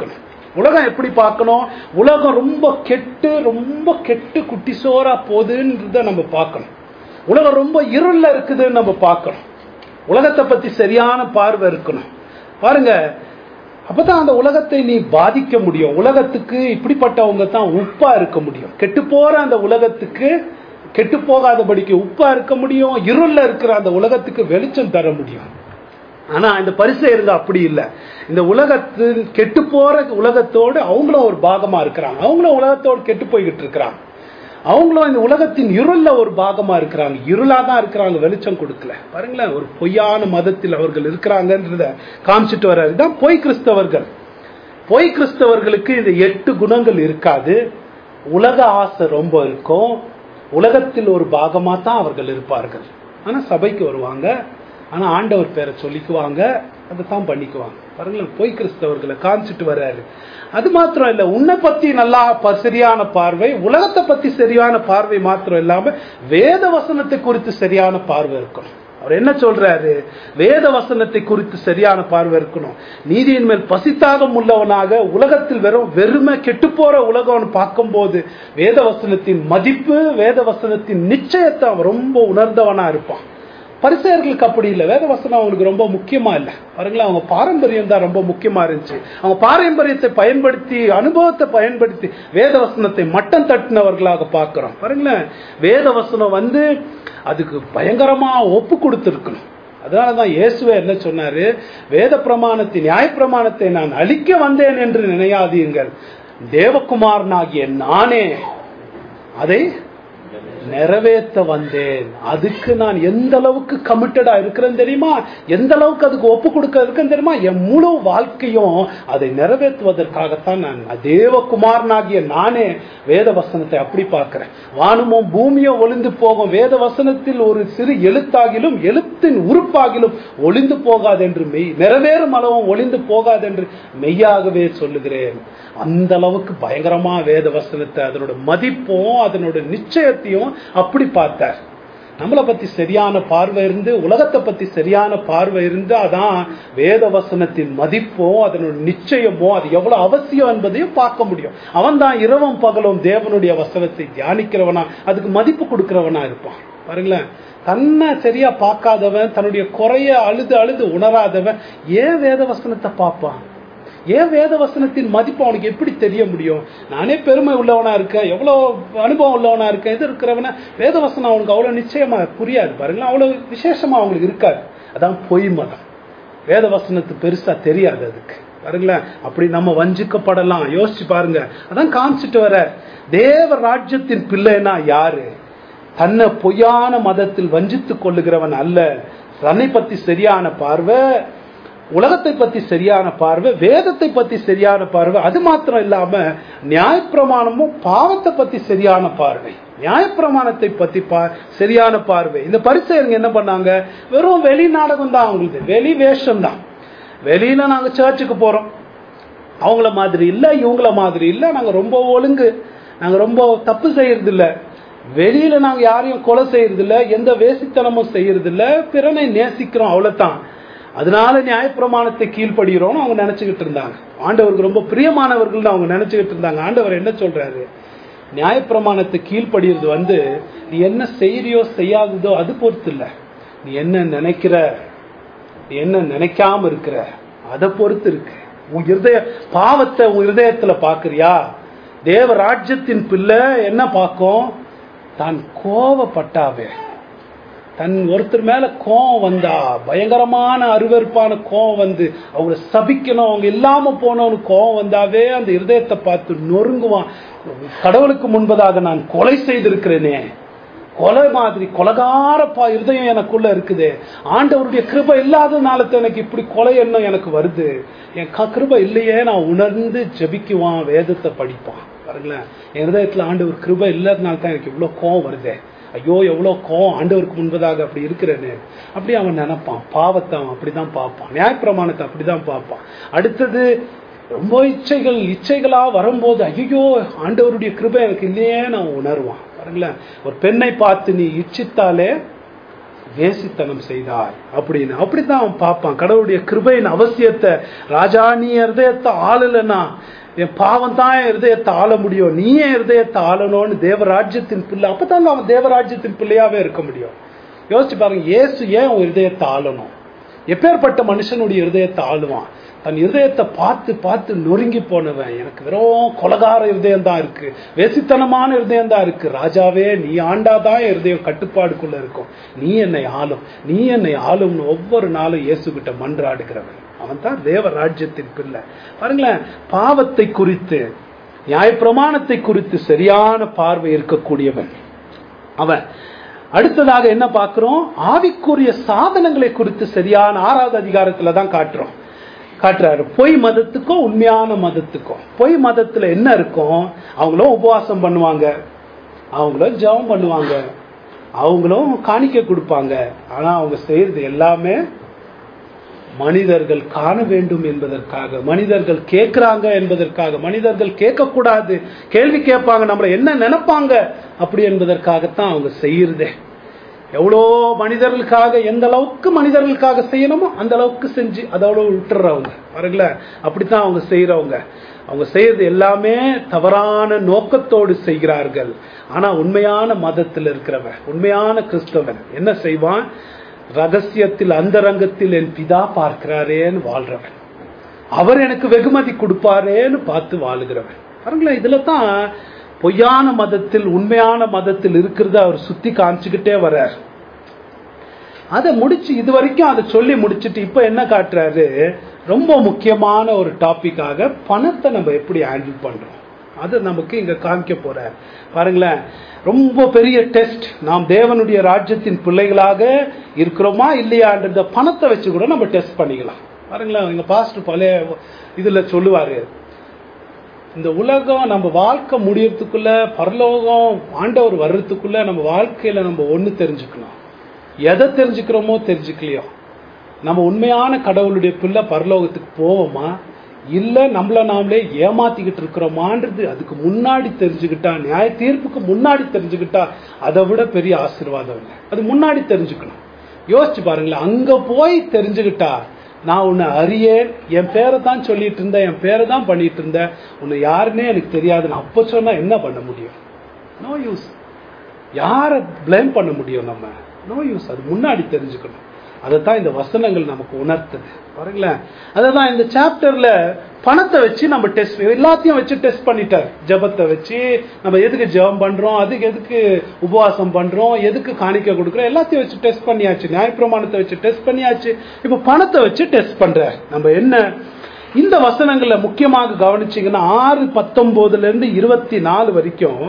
Speaker 1: உலகம் எப்படி பார்க்கணும் உலகம் ரொம்ப கெட்டு ரொம்ப கெட்டு குட்டி சோறா போகுதுன்றத நம்ம பார்க்கணும் உலகம் ரொம்ப இருள்ல இருக்குதுன்னு நம்ம பார்க்கணும் உலகத்தை பத்தி சரியான பார்வை இருக்கணும் பாருங்க அப்பதான் அந்த உலகத்தை நீ பாதிக்க முடியும் உலகத்துக்கு இப்படிப்பட்டவங்க தான் உப்பா இருக்க முடியும் கெட்டு போற அந்த உலகத்துக்கு கெட்டு போகாதபடிக்கு உப்பா இருக்க முடியும் இருள்ல இருக்கிற அந்த உலகத்துக்கு வெளிச்சம் தர முடியும் ஆனா இந்த பரிசெயருங்க அப்படி இல்லை இந்த உலகத்தில் கெட்டு போற உலகத்தோடு அவங்களும் ஒரு பாகமா இருக்கிறாங்க அவங்களும் உலகத்தோடு கெட்டு போய்கிட்டு இருக்கிறாங்க அவங்களும் இந்த உலகத்தின் இருள்ல ஒரு பாகமா இருக்கிறாங்க இருளா தான் இருக்கிறாங்க வெளிச்சம் கொடுக்கல பாருங்களேன் ஒரு பொய்யான மதத்தில் அவர்கள் இருக்கிறாங்கன்றத காமிச்சிட்டு வர்றாரு இதான் பொய் கிறிஸ்தவர்கள் பொய் கிறிஸ்தவர்களுக்கு இந்த எட்டு குணங்கள் இருக்காது உலக ஆசை ரொம்ப இருக்கும் உலகத்தில் ஒரு பாகமா தான் அவர்கள் இருப்பார்கள் ஆனா சபைக்கு வருவாங்க ஆனா ஆண்டவர் பேரை சொல்லிக்குவாங்க அதை தான் பண்ணிக்குவாங்க பாருங்களேன் பொய் கிறிஸ்தவர்களை காமிச்சிட்டு வர்றாரு அது மாத்திரம் இல்ல உன்னை பத்தி நல்லா ப- சரியான பார்வை உலகத்தை பத்தி சரியான பார்வை மாத்திரம் இல்லாம வேத வசனத்தை குறித்து சரியான பார்வை இருக்கணும் அவர் என்ன சொல்றாரு வேத வசனத்தை குறித்து சரியான பார்வை இருக்கணும் நீதியின் மேல் பசித்தாகம் உள்ளவனாக உலகத்தில் வெறும் வெறுமை கெட்டு போற உலகம் பார்க்கும்போது வேத வசனத்தின் மதிப்பு வேத வசனத்தின் நிச்சயத்தை அவன் ரொம்ப உணர்ந்தவனா இருப்பான் பரிசெயர்களுக்கு அப்படி இல்லை வேத வசனம் அவங்களுக்கு ரொம்ப முக்கியமா இல்லை பாருங்களேன் அவங்க பாரம்பரியம் தான் ரொம்ப முக்கியமா இருந்துச்சு அவங்க பாரம்பரியத்தை பயன்படுத்தி அனுபவத்தை பயன்படுத்தி வேத வசனத்தை மட்டம் தட்டினவர்களாக பார்க்கிறோம் பாருங்களேன் வேத வசனம் வந்து அதுக்கு பயங்கரமா ஒப்பு கொடுத்துருக்கணும் அதனாலதான் இயேசுவே என்ன சொன்னாரு வேத பிரமாணத்தை நியாய பிரமாணத்தை நான் அழிக்க வந்தேன் என்று நினையாதீர்கள் தேவகுமாரனாகிய நானே அதை நிறைவேற்ற வந்தேன் அதுக்கு நான் எந்த அளவுக்கு கமிட்டடா இருக்கிறேன்னு தெரியுமா எந்த அளவுக்கு அதுக்கு ஒப்பு கொடுக்க இருக்கேன்னு தெரியுமா என் முழு வாழ்க்கையும் அதை நிறைவேற்றுவதற்காகத்தான் நான் தேவகுமாரனாகிய நானே வேத வசனத்தை அப்படி பார்க்கிறேன் வானமும் பூமியும் ஒளிந்து போகும் வேத வசனத்தில் ஒரு சிறு எழுத்தாகிலும் எழுத்தின் உறுப்பாகிலும் ஒளிந்து போகாது என்று மெய் நிறைவேறும் அளவும் ஒளிந்து போகாது என்று மெய்யாகவே சொல்லுகிறேன் அந்த அளவுக்கு பயங்கரமா வேத வசனத்தை அதனோட மதிப்பும் அதனோட நிச்சயத்தையும் அப்படி பார்த்தார் நம்மளை பத்தி சரியான பார்வை இருந்து உலகத்தை பத்தி சரியான பார்வை இருந்து அதான் வேத வசனத்தின் மதிப்போ அதனோட நிச்சயமோ அது எவ்வளவு அவசியம் என்பதையும் பார்க்க முடியும் அவன் தான் இரவும் பகலும் தேவனுடைய வசனத்தை தியானிக்கிறவனா அதுக்கு மதிப்பு கொடுக்கிறவனா இருப்பான் பாருங்களேன் தன்னை சரியா பார்க்காதவன் தன்னுடைய குறைய அழுது அழுது உணராதவன் ஏன் வேத வசனத்தை பார்ப்பான் ஏன் வேத வசனத்தின் மதிப்பு அவனுக்கு எப்படி தெரிய முடியும் நானே பெருமை உள்ளவனா இருக்கேன் எவ்வளவு அனுபவம் உள்ளவனா இருக்கேன் இது இருக்கிறவன வேத வசனம் அவனுக்கு அவ்வளவு நிச்சயமா புரியாது பாருங்களேன் அவ்வளவு விசேஷமா அவங்களுக்கு இருக்காது அதான் பொய் மதம் வேத வசனத்து பெருசா தெரியாது அதுக்கு பாருங்களேன் அப்படி நம்ம வஞ்சிக்கப்படலாம் யோசிச்சு பாருங்க அதான் காமிச்சிட்டு வர தேவ ராஜ்யத்தின் பிள்ளைனா யாரு தன்னை பொய்யான மதத்தில் வஞ்சித்துக் கொள்ளுகிறவன் அல்ல தன்னை பத்தி சரியான பார்வை உலகத்தை பத்தி சரியான பார்வை வேதத்தை பத்தி சரியான பார்வை அது மாத்திரம் இல்லாம நியாயப்பிரமாணமும் பாவத்தை பத்தி சரியான பார்வை நியாயப்பிரமாணத்தை பத்தி பா சரியான பார்வை இந்த பரிசெயருங்க என்ன பண்ணாங்க வெறும் வெளி நாடகம் தான் அவங்களுக்கு வெளி வேஷம் தான் வெளியில நாங்க சர்ச்சுக்கு போறோம் அவங்கள மாதிரி இல்ல இவங்கள மாதிரி இல்ல நாங்க ரொம்ப ஒழுங்கு நாங்க ரொம்ப தப்பு செய்யறது இல்ல வெளியில நாங்க யாரையும் கொலை செய்யறது இல்ல எந்த வேசித்தனமும் செய்யறது இல்ல பிறனை நேசிக்கிறோம் அவ்வளவுதான் அதனால நியாயப்பிரமாணத்தை கீழ்ப்படுகிறோம்னு அவங்க நினைச்சுக்கிட்டு இருந்தாங்க ஆண்டவருக்கு ரொம்ப பிரியமானவர்கள் அவங்க நினைச்சுக்கிட்டு இருந்தாங்க ஆண்டவர் என்ன சொல்றாரு நியாயப்பிரமாணத்தை கீழ்ப்படுகிறது வந்து நீ என்ன செய்யறியோ செய்யாததோ அது பொறுத்து இல்ல நீ என்ன நினைக்கிற நீ என்ன நினைக்காம இருக்கிற அதை பொறுத்து இருக்கு உன் இருதய பாவத்தை உன் இருதயத்துல பாக்குறியா தேவ ராஜ்யத்தின் பிள்ளை என்ன பார்க்கும் தான் கோவப்பட்டாவே தன் ஒருத்தர் மேல கோவம் வந்தா பயங்கரமான அருவருப்பான கோவம் வந்து அவங்கள சபிக்கணும் அவங்க இல்லாம போனவனுக்கு கோவம் வந்தாவே அந்த இருதயத்தை பார்த்து நொறுங்குவான் கடவுளுக்கு முன்பதாக நான் கொலை செய்திருக்கிறேனே கொலை மாதிரி கொலகார பா இருதயம் எனக்குள்ள இருக்குது ஆண்டவருடைய கிருபை இல்லாதனால தான் எனக்கு இப்படி கொலை எண்ணம் எனக்கு வருது என் க- கிருபை இல்லையே நான் உணர்ந்து ஜெபிக்குவான் வேதத்தை படிப்பான் பாருங்களேன் என் இருதயத்துல ஆண்டவர் கிருபை இல்லாதனால தான் எனக்கு இவ்வளவு கோவம் வருதே ஐயோ எவ்வளவு கோவம் ஆண்டவருக்கு முன்பதாக அப்படி இருக்கிறேன்னு அப்படி அவன் நினைப்பான் பாவத்தை அவன் அப்படிதான் பார்ப்பான் நியாயப்பிரமாணத்தை அப்படிதான் பார்ப்பான் அடுத்தது ரொம்ப இச்சைகள் இச்சைகளா வரும்போது ஐயோ ஆண்டவருடைய கிருபை எனக்கு இல்லையே நான் உணர்வான் பாருங்களேன் ஒரு பெண்ணை பார்த்து நீ இச்சித்தாலே வேசித்தனம் செய்தாய் அப்படின்னு அப்படித்தான் அவன் பார்ப்பான் கடவுளுடைய கிருபையின் அவசியத்தை ராஜா நீ இருதயத்தை ஆளலைன்னா என் பாவம் தான் என் இருதயத்தை ஆள முடியும் நீ என் இருதயத்தை ஆளணும்னு தேவராஜ்யத்தின் பிள்ளை அப்பதாங்க அவன் தேவராஜ்யத்தின் பிள்ளையாவே இருக்க முடியும் யோசிச்சு பாருங்க இயேசு ஏன் உன் இருதயத்தை ஆளணும் எப்பேற்பட்ட மனுஷனுடைய இருதயத்தை ஆளுவான் தன் இருதயத்தை பார்த்து பார்த்து நொறுங்கி போனவன் எனக்கு வெறும் கொலகார இருதயம் தான் இருக்கு வேசித்தனமான இருதயம் தான் இருக்கு ராஜாவே நீ ஆண்டாதான் என் இருதயம் கட்டுப்பாடுக்குள்ள இருக்கும் நீ என்னை ஆளும் நீ என்னை ஆளும்னு ஒவ்வொரு நாளும் இயேசு கிட்ட மன்றாடுகிறவன் அவன் தான் தேவ ராஜ்யத்தின் பிள்ளை பாருங்களேன் பாவத்தை குறித்து நியாயப்பிரமாணத்தை குறித்து சரியான பார்வை இருக்கக்கூடியவன் அவன் அடுத்ததாக என்ன பார்க்கிறோம் ஆவிக்குரிய சாதனங்களை குறித்து சரியான ஆறாவது அதிகாரத்துல தான் காட்டுறோம் காட்டுறாரு பொய் மதத்துக்கும் உண்மையான மதத்துக்கும் பொய் மதத்துல என்ன இருக்கும் அவங்களும் உபவாசம் பண்ணுவாங்க அவங்களும் ஜெபம் பண்ணுவாங்க அவங்களும் காணிக்கை கொடுப்பாங்க ஆனா அவங்க செய்யறது எல்லாமே மனிதர்கள் காண வேண்டும் என்பதற்காக மனிதர்கள் கேட்கிறாங்க என்பதற்காக மனிதர்கள் கேட்கக்கூடாது கேள்வி கேட்பாங்க நம்மளை என்ன நினைப்பாங்க அப்படி என்பதற்காகத்தான் அவங்க செய்யறதே எவ்வளோ மனிதர்களுக்காக எந்த அளவுக்கு மனிதர்களுக்காக செய்யணுமோ அந்த அளவுக்கு செஞ்சு அதோட விட்டுறவங்க பாருங்களேன் அப்படித்தான் அவங்க செய்யறவங்க அவங்க செய்யறது எல்லாமே தவறான நோக்கத்தோடு செய்கிறார்கள் ஆனா உண்மையான மதத்தில் இருக்கிறவன் உண்மையான கிறிஸ்தவன் என்ன செய்வான் ரகசியத்தில் அந்தரங்கத்தில் என் பிதா பார்க்கிறாரேன்னு வாழ்றவன் அவர் எனக்கு வெகுமதி கொடுப்பாரேன்னு பார்த்து வாழுகிறவன் பாருங்களேன் இதுல தான் பொய்யான மதத்தில் உண்மையான மதத்தில் இருக்கிறத அவர் சுத்தி காமிச்சுக்கிட்டே வர்றார் அதை முடிச்சு இது வரைக்கும் அதை சொல்லி முடிச்சுட்டு இப்ப என்ன காட்டுறாரு ரொம்ப முக்கியமான ஒரு டாபிக்காக பணத்தை நம்ம எப்படி ஹேண்டில் பண்றோம் அது நமக்கு இங்க காமிக்க போறார் பாருங்களேன் ரொம்ப பெரிய டெஸ்ட் நாம் தேவனுடைய ராஜ்யத்தின் பிள்ளைகளாக இருக்கிறோமா இல்லையான்றத பணத்தை வச்சு கூட நம்ம டெஸ்ட் பண்ணிக்கலாம் பாருங்களேன் எங்க பாஸ்டர் பழைய இதுல சொல்லுவாரு இந்த உலகம் நம்ம வாழ்க்கை முடியறதுக்குள்ள பரலோகம் ஆண்டவர் வர்றதுக்குள்ள நம்ம வாழ்க்கையில நம்ம ஒண்ணு தெரிஞ்சுக்கணும் எதை தெரிஞ்சுக்கிறோமோ தெரிஞ்சுக்கலையோ நம்ம உண்மையான கடவுளுடைய பிள்ளை பரலோகத்துக்கு போவோமா இல்ல நம்மள நாமளே ஏமாத்திக்கிட்டு இருக்கிறோமான்றது அதுக்கு முன்னாடி தெரிஞ்சுக்கிட்டா நியாய தீர்ப்புக்கு முன்னாடி தெரிஞ்சுக்கிட்டா அதை விட பெரிய ஆசீர்வாதம் இல்லை அது முன்னாடி தெரிஞ்சுக்கணும் யோசிச்சு பாருங்களேன் அங்க போய் தெரிஞ்சுக்கிட்டா நான் உன்னை அறியேன் என் பேரை தான் சொல்லிட்டு இருந்தேன் என் பேரை தான் பண்ணிட்டு இருந்தேன் உன்னை யாருன்னே எனக்கு தெரியாது நான் அப்ப சொன்னா என்ன பண்ண முடியும் நோ யூஸ் யாரை பிளேம் பண்ண முடியும் நம்ம நோ யூஸ் அது முன்னாடி தெரிஞ்சுக்கணும் அதைத்தான் இந்த வசனங்கள் நமக்கு உணர்த்துது பாருங்களேன் அதான் இந்த சாப்டர்ல பணத்தை வச்சு நம்ம டெஸ்ட் எல்லாத்தையும் வச்சு டெஸ்ட் பண்ணிட்டார் ஜபத்தை வச்சு நம்ம எதுக்கு ஜெபம் பண்றோம் அதுக்கு எதுக்கு உபவாசம் பண்றோம் எதுக்கு காணிக்க கொடுக்குறோம் எல்லாத்தையும் வச்சு டெஸ்ட் பண்ணியாச்சு நியாயப்பிரமாணத்தை வச்சு டெஸ்ட் பண்ணியாச்சு இப்ப பணத்தை வச்சு டெஸ்ட் பண்ற நம்ம என்ன இந்த வசனங்கள்ல முக்கியமாக கவனிச்சீங்கன்னா ஆறு பத்தொன்பதுல இருந்து இருபத்தி நாலு வரைக்கும்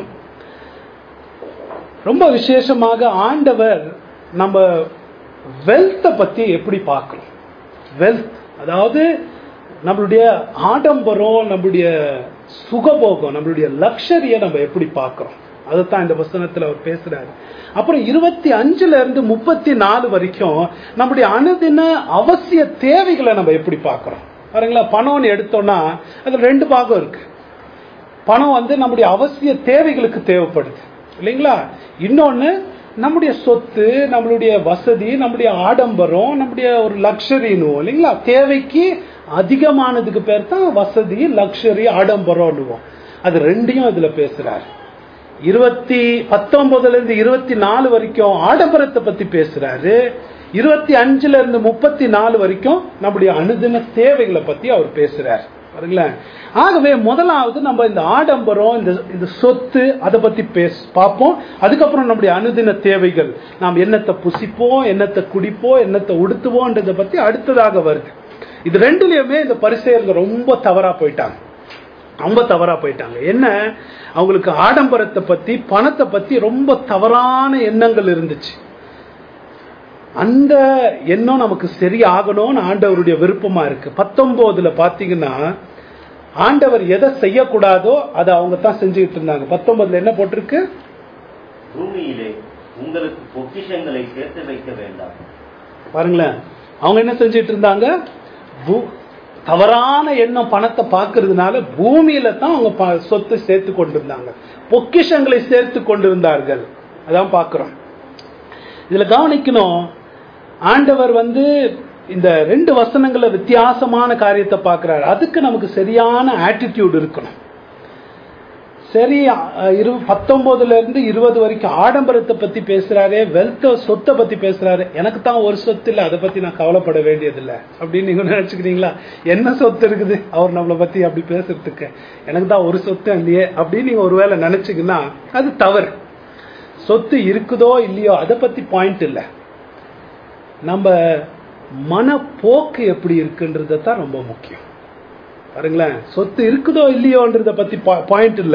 Speaker 1: ரொம்ப விசேஷமாக ஆண்டவர் நம்ம வெல்த்தை பத்தி எப்படி பார்க்கிறோம் வெல்த் அதாவது நம்மளுடைய ஆடம்பரம் நம்மளுடைய சுகபோகம் நம்மளுடைய லக்ஷரிய நம்ம எப்படி பார்க்கிறோம் அதைத்தான் இந்த வசனத்துல அவர் பேசுறாரு அப்புறம் இருபத்தி அஞ்சுல இருந்து முப்பத்தி நாலு வரைக்கும் நம்முடைய அனுதின அவசிய தேவைகளை நம்ம எப்படி பார்க்கிறோம் பாருங்களா பணம்னு எடுத்தோம்னா அது ரெண்டு பாகம் இருக்கு பணம் வந்து நம்முடைய அவசிய தேவைகளுக்கு தேவைப்படுது இல்லைங்களா இன்னொன்னு நம்முடைய சொத்து நம்மளுடைய வசதி நம்முடைய ஆடம்பரம் நம்முடைய ஒரு லக்ஷரின்னு இல்லைங்களா தேவைக்கு அதிகமானதுக்கு பேர் தான் வசதி லக்ஷரி ஆடம்பரம்னுவோம் அது ரெண்டையும் இதுல பேசுறாரு இருபத்தி பத்தொன்பதுல இருந்து இருபத்தி நாலு வரைக்கும் ஆடம்பரத்தை பத்தி பேசுறாரு இருபத்தி அஞ்சுல இருந்து முப்பத்தி நாலு வரைக்கும் நம்முடைய அனுதின தேவைகளை பத்தி அவர் பேசுறாரு பாருங்களேன் ஆகவே முதலாவது நம்ம இந்த ஆடம்பரம் இந்த இந்த சொத்து அதை பத்தி பேச பார்ப்போம் அதுக்கப்புறம் நம்முடைய அனுதின தேவைகள் நாம் என்னத்தை புசிப்போம் என்னத்தை குடிப்போம் என்னத்தை உடுத்துவோன்றதை பத்தி அடுத்ததாக வருது இது ரெண்டுலயுமே இந்த பரிசெயர்கள் ரொம்ப தவறா போயிட்டாங்க ரொம்ப தவறா போயிட்டாங்க என்ன அவங்களுக்கு ஆடம்பரத்தை பத்தி பணத்தை பத்தி ரொம்ப தவறான எண்ணங்கள் இருந்துச்சு அந்த எண்ணம் நமக்கு சரியாகணும்னு ஆண்டவருடைய விருப்பமா இருக்கு பத்தொன்பதுல பாத்தீங்கன்னா ஆண்டவர் எதை செய்யக்கூடாதோ அதை அவங்க தான் செஞ்சுக்கிட்டு இருந்தாங்க பத்தொன்பதுல என்ன போட்டிருக்கு
Speaker 2: பூமியிலே உங்களுக்கு பொக்கிஷங்களை சேர்த்து வைக்க வேண்டாம்
Speaker 1: பாருங்களேன் அவங்க என்ன செஞ்சுட்டு இருந்தாங்க பூ- தவறான எண்ணம் பணத்தை பார்க்கறதுனால பூமியில தான் அவங்க ப- சொத்து சேர்த்து கொண்டிருந்தாங்க பொக்கிஷங்களை சேர்த்து கொண்டிருந்தார்கள் அதான் பார்க்கிறோம் இதுல கவனிக்கணும் ஆண்டவர் வந்து இந்த ரெண்டு வசனங்கள்ல வித்தியாசமான காரியத்தை பார்க்கிறாரு அதுக்கு நமக்கு சரியான ஆட்டிடியூட் இருக்கணும் சரி அஹ், இரு பத்தொன்பதுல இருந்து இருபது வரைக்கும் ஆடம்பரத்தை பத்தி பேசுறாரு வெல்த் சொத்தை பத்தி பேசுறாரு எனக்கு தான் ஒரு சொத்து இல்லை அதை பத்தி நான் கவலைப்பட வேண்டியதில்லை அப்படின்னு நீங்க நினைச்சுக்கிறீங்களா என்ன சொத்து இருக்குது அவர் நம்மளை பத்தி அப்படி பேசுறதுக்கு எனக்கு தான் ஒரு சொத்து இல்லையே அப்படின்னு நீங்க ஒருவேளை நினைச்சீங்கன்னா அது தவறு சொத்து இருக்குதோ இல்லையோ அதை பத்தி பாயிண்ட் இல்லை நம்ம மனப்போக்கு எப்படி இருக்குன்றதை தான் ரொம்ப முக்கியம் பாருங்களேன் சொத்து இருக்குதோ இல்லையோன்றத பத்தி பாயிண்ட் இல்ல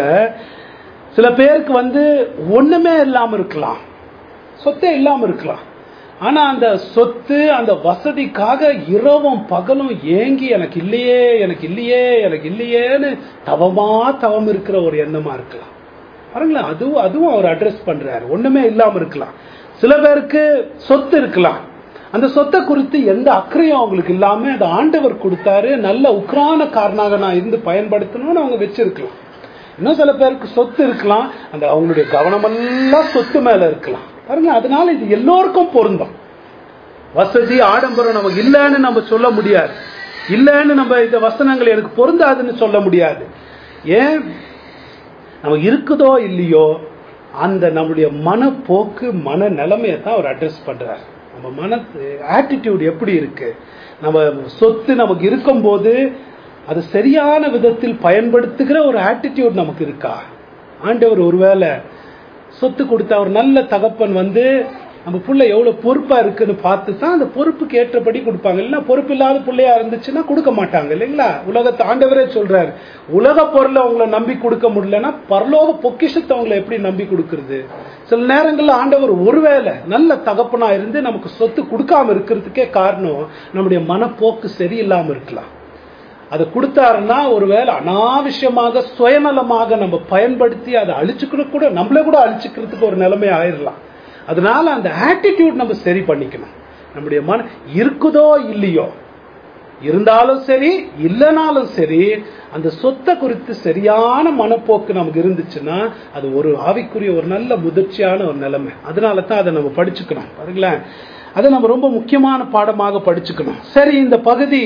Speaker 1: சில பேருக்கு வந்து ஒண்ணுமே இல்லாம இருக்கலாம் சொத்தே இல்லாம இருக்கலாம் ஆனா அந்த சொத்து அந்த வசதிக்காக இரவும் பகலும் ஏங்கி எனக்கு இல்லையே எனக்கு இல்லையே எனக்கு இல்லையேன்னு தவமா தவம் இருக்கிற ஒரு எண்ணமா இருக்கலாம் பாருங்களேன் அதுவும் அதுவும் அவர் அட்ரஸ் பண்றாரு ஒண்ணுமே இல்லாம இருக்கலாம் சில பேருக்கு சொத்து இருக்கலாம் அந்த சொத்தை குறித்து எந்த அக்கறையும் அவங்களுக்கு இல்லாம அது ஆண்டவர் கொடுத்தாரு நல்ல உக்ரானக்காரனாக நான் இருந்து பயன்படுத்தணும்னு அவங்க வச்சிருக்கலாம் இன்னும் சில பேருக்கு சொத்து இருக்கலாம் அந்த அவங்களுடைய கவனமெல்லாம் சொத்து மேல இருக்கலாம் பாருங்க அதனால இது எல்லோருக்கும் பொருந்தும் வசதி ஆடம்பரம் நமக்கு இல்லைன்னு நம்ம சொல்ல முடியாது இல்லைன்னு நம்ம இந்த வசனங்கள் எனக்கு பொருந்தாதுன்னு சொல்ல முடியாது ஏன் நம்ம இருக்குதோ இல்லையோ அந்த நம்முடைய மனப்போக்கு மன நிலைமையை தான் அவர் அட்ரஸ் பண்றார் நம்ம மன ஆட்டிடியூட் எப்படி இருக்கு நம்ம சொத்து நமக்கு இருக்கும்போது அது சரியான விதத்தில் பயன்படுத்துகிற ஒரு ஆட்டிடியூட் நமக்கு இருக்கா ஆண்டவர் ஒருவேளை சொத்து கொடுத்த ஒரு நல்ல தகப்பன் வந்து நம்ம புள்ள எவ்வளவு பொறுப்பா இருக்குன்னு பார்த்து தான் அந்த பொறுப்புக்கு ஏற்றபடி கொடுப்பாங்க இல்லைன்னா பொறுப்பு இல்லாத பிள்ளையா இருந்துச்சுன்னா கொடுக்க மாட்டாங்க இல்லைங்களா உலகத்தை ஆண்டவரே சொல்றாரு உலக பொருளை அவங்கள நம்பி கொடுக்க முடியலன்னா பரலோக பொக்கிஷத்தை அவங்கள எப்படி நம்பி கொடுக்கறது சில நேரங்கள்ல ஆண்டவர் ஒருவேளை நல்ல தகப்பனா இருந்து நமக்கு சொத்து கொடுக்காம இருக்கிறதுக்கே காரணம் நம்முடைய மனப்போக்கு சரியில்லாம இருக்கலாம் அதை கொடுத்தாருன்னா ஒருவேளை அனாவசியமாக சுயநலமாக நம்ம பயன்படுத்தி அதை அழிச்சுக்கிற கூட நம்மளே கூட அழிச்சுக்கிறதுக்கு ஒரு நிலைமை ஆயிடலாம் அதனால அந்த ஆட்டிடியூட் நம்ம சரி பண்ணிக்கணும் நம்முடைய மன இருக்குதோ இல்லையோ இருந்தாலும் சரி இல்லைனாலும் சரி அந்த சொத்தை குறித்து சரியான மனப்போக்கு நமக்கு இருந்துச்சுன்னா அது ஒரு ஆவிக்குரிய ஒரு நல்ல முதிர்ச்சியான ஒரு நிலைமை அதனால தான் அதை நம்ம படிச்சுக்கணும் பாருங்களேன் அதை நம்ம ரொம்ப முக்கியமான பாடமாக படிச்சுக்கணும் சரி இந்த பகுதி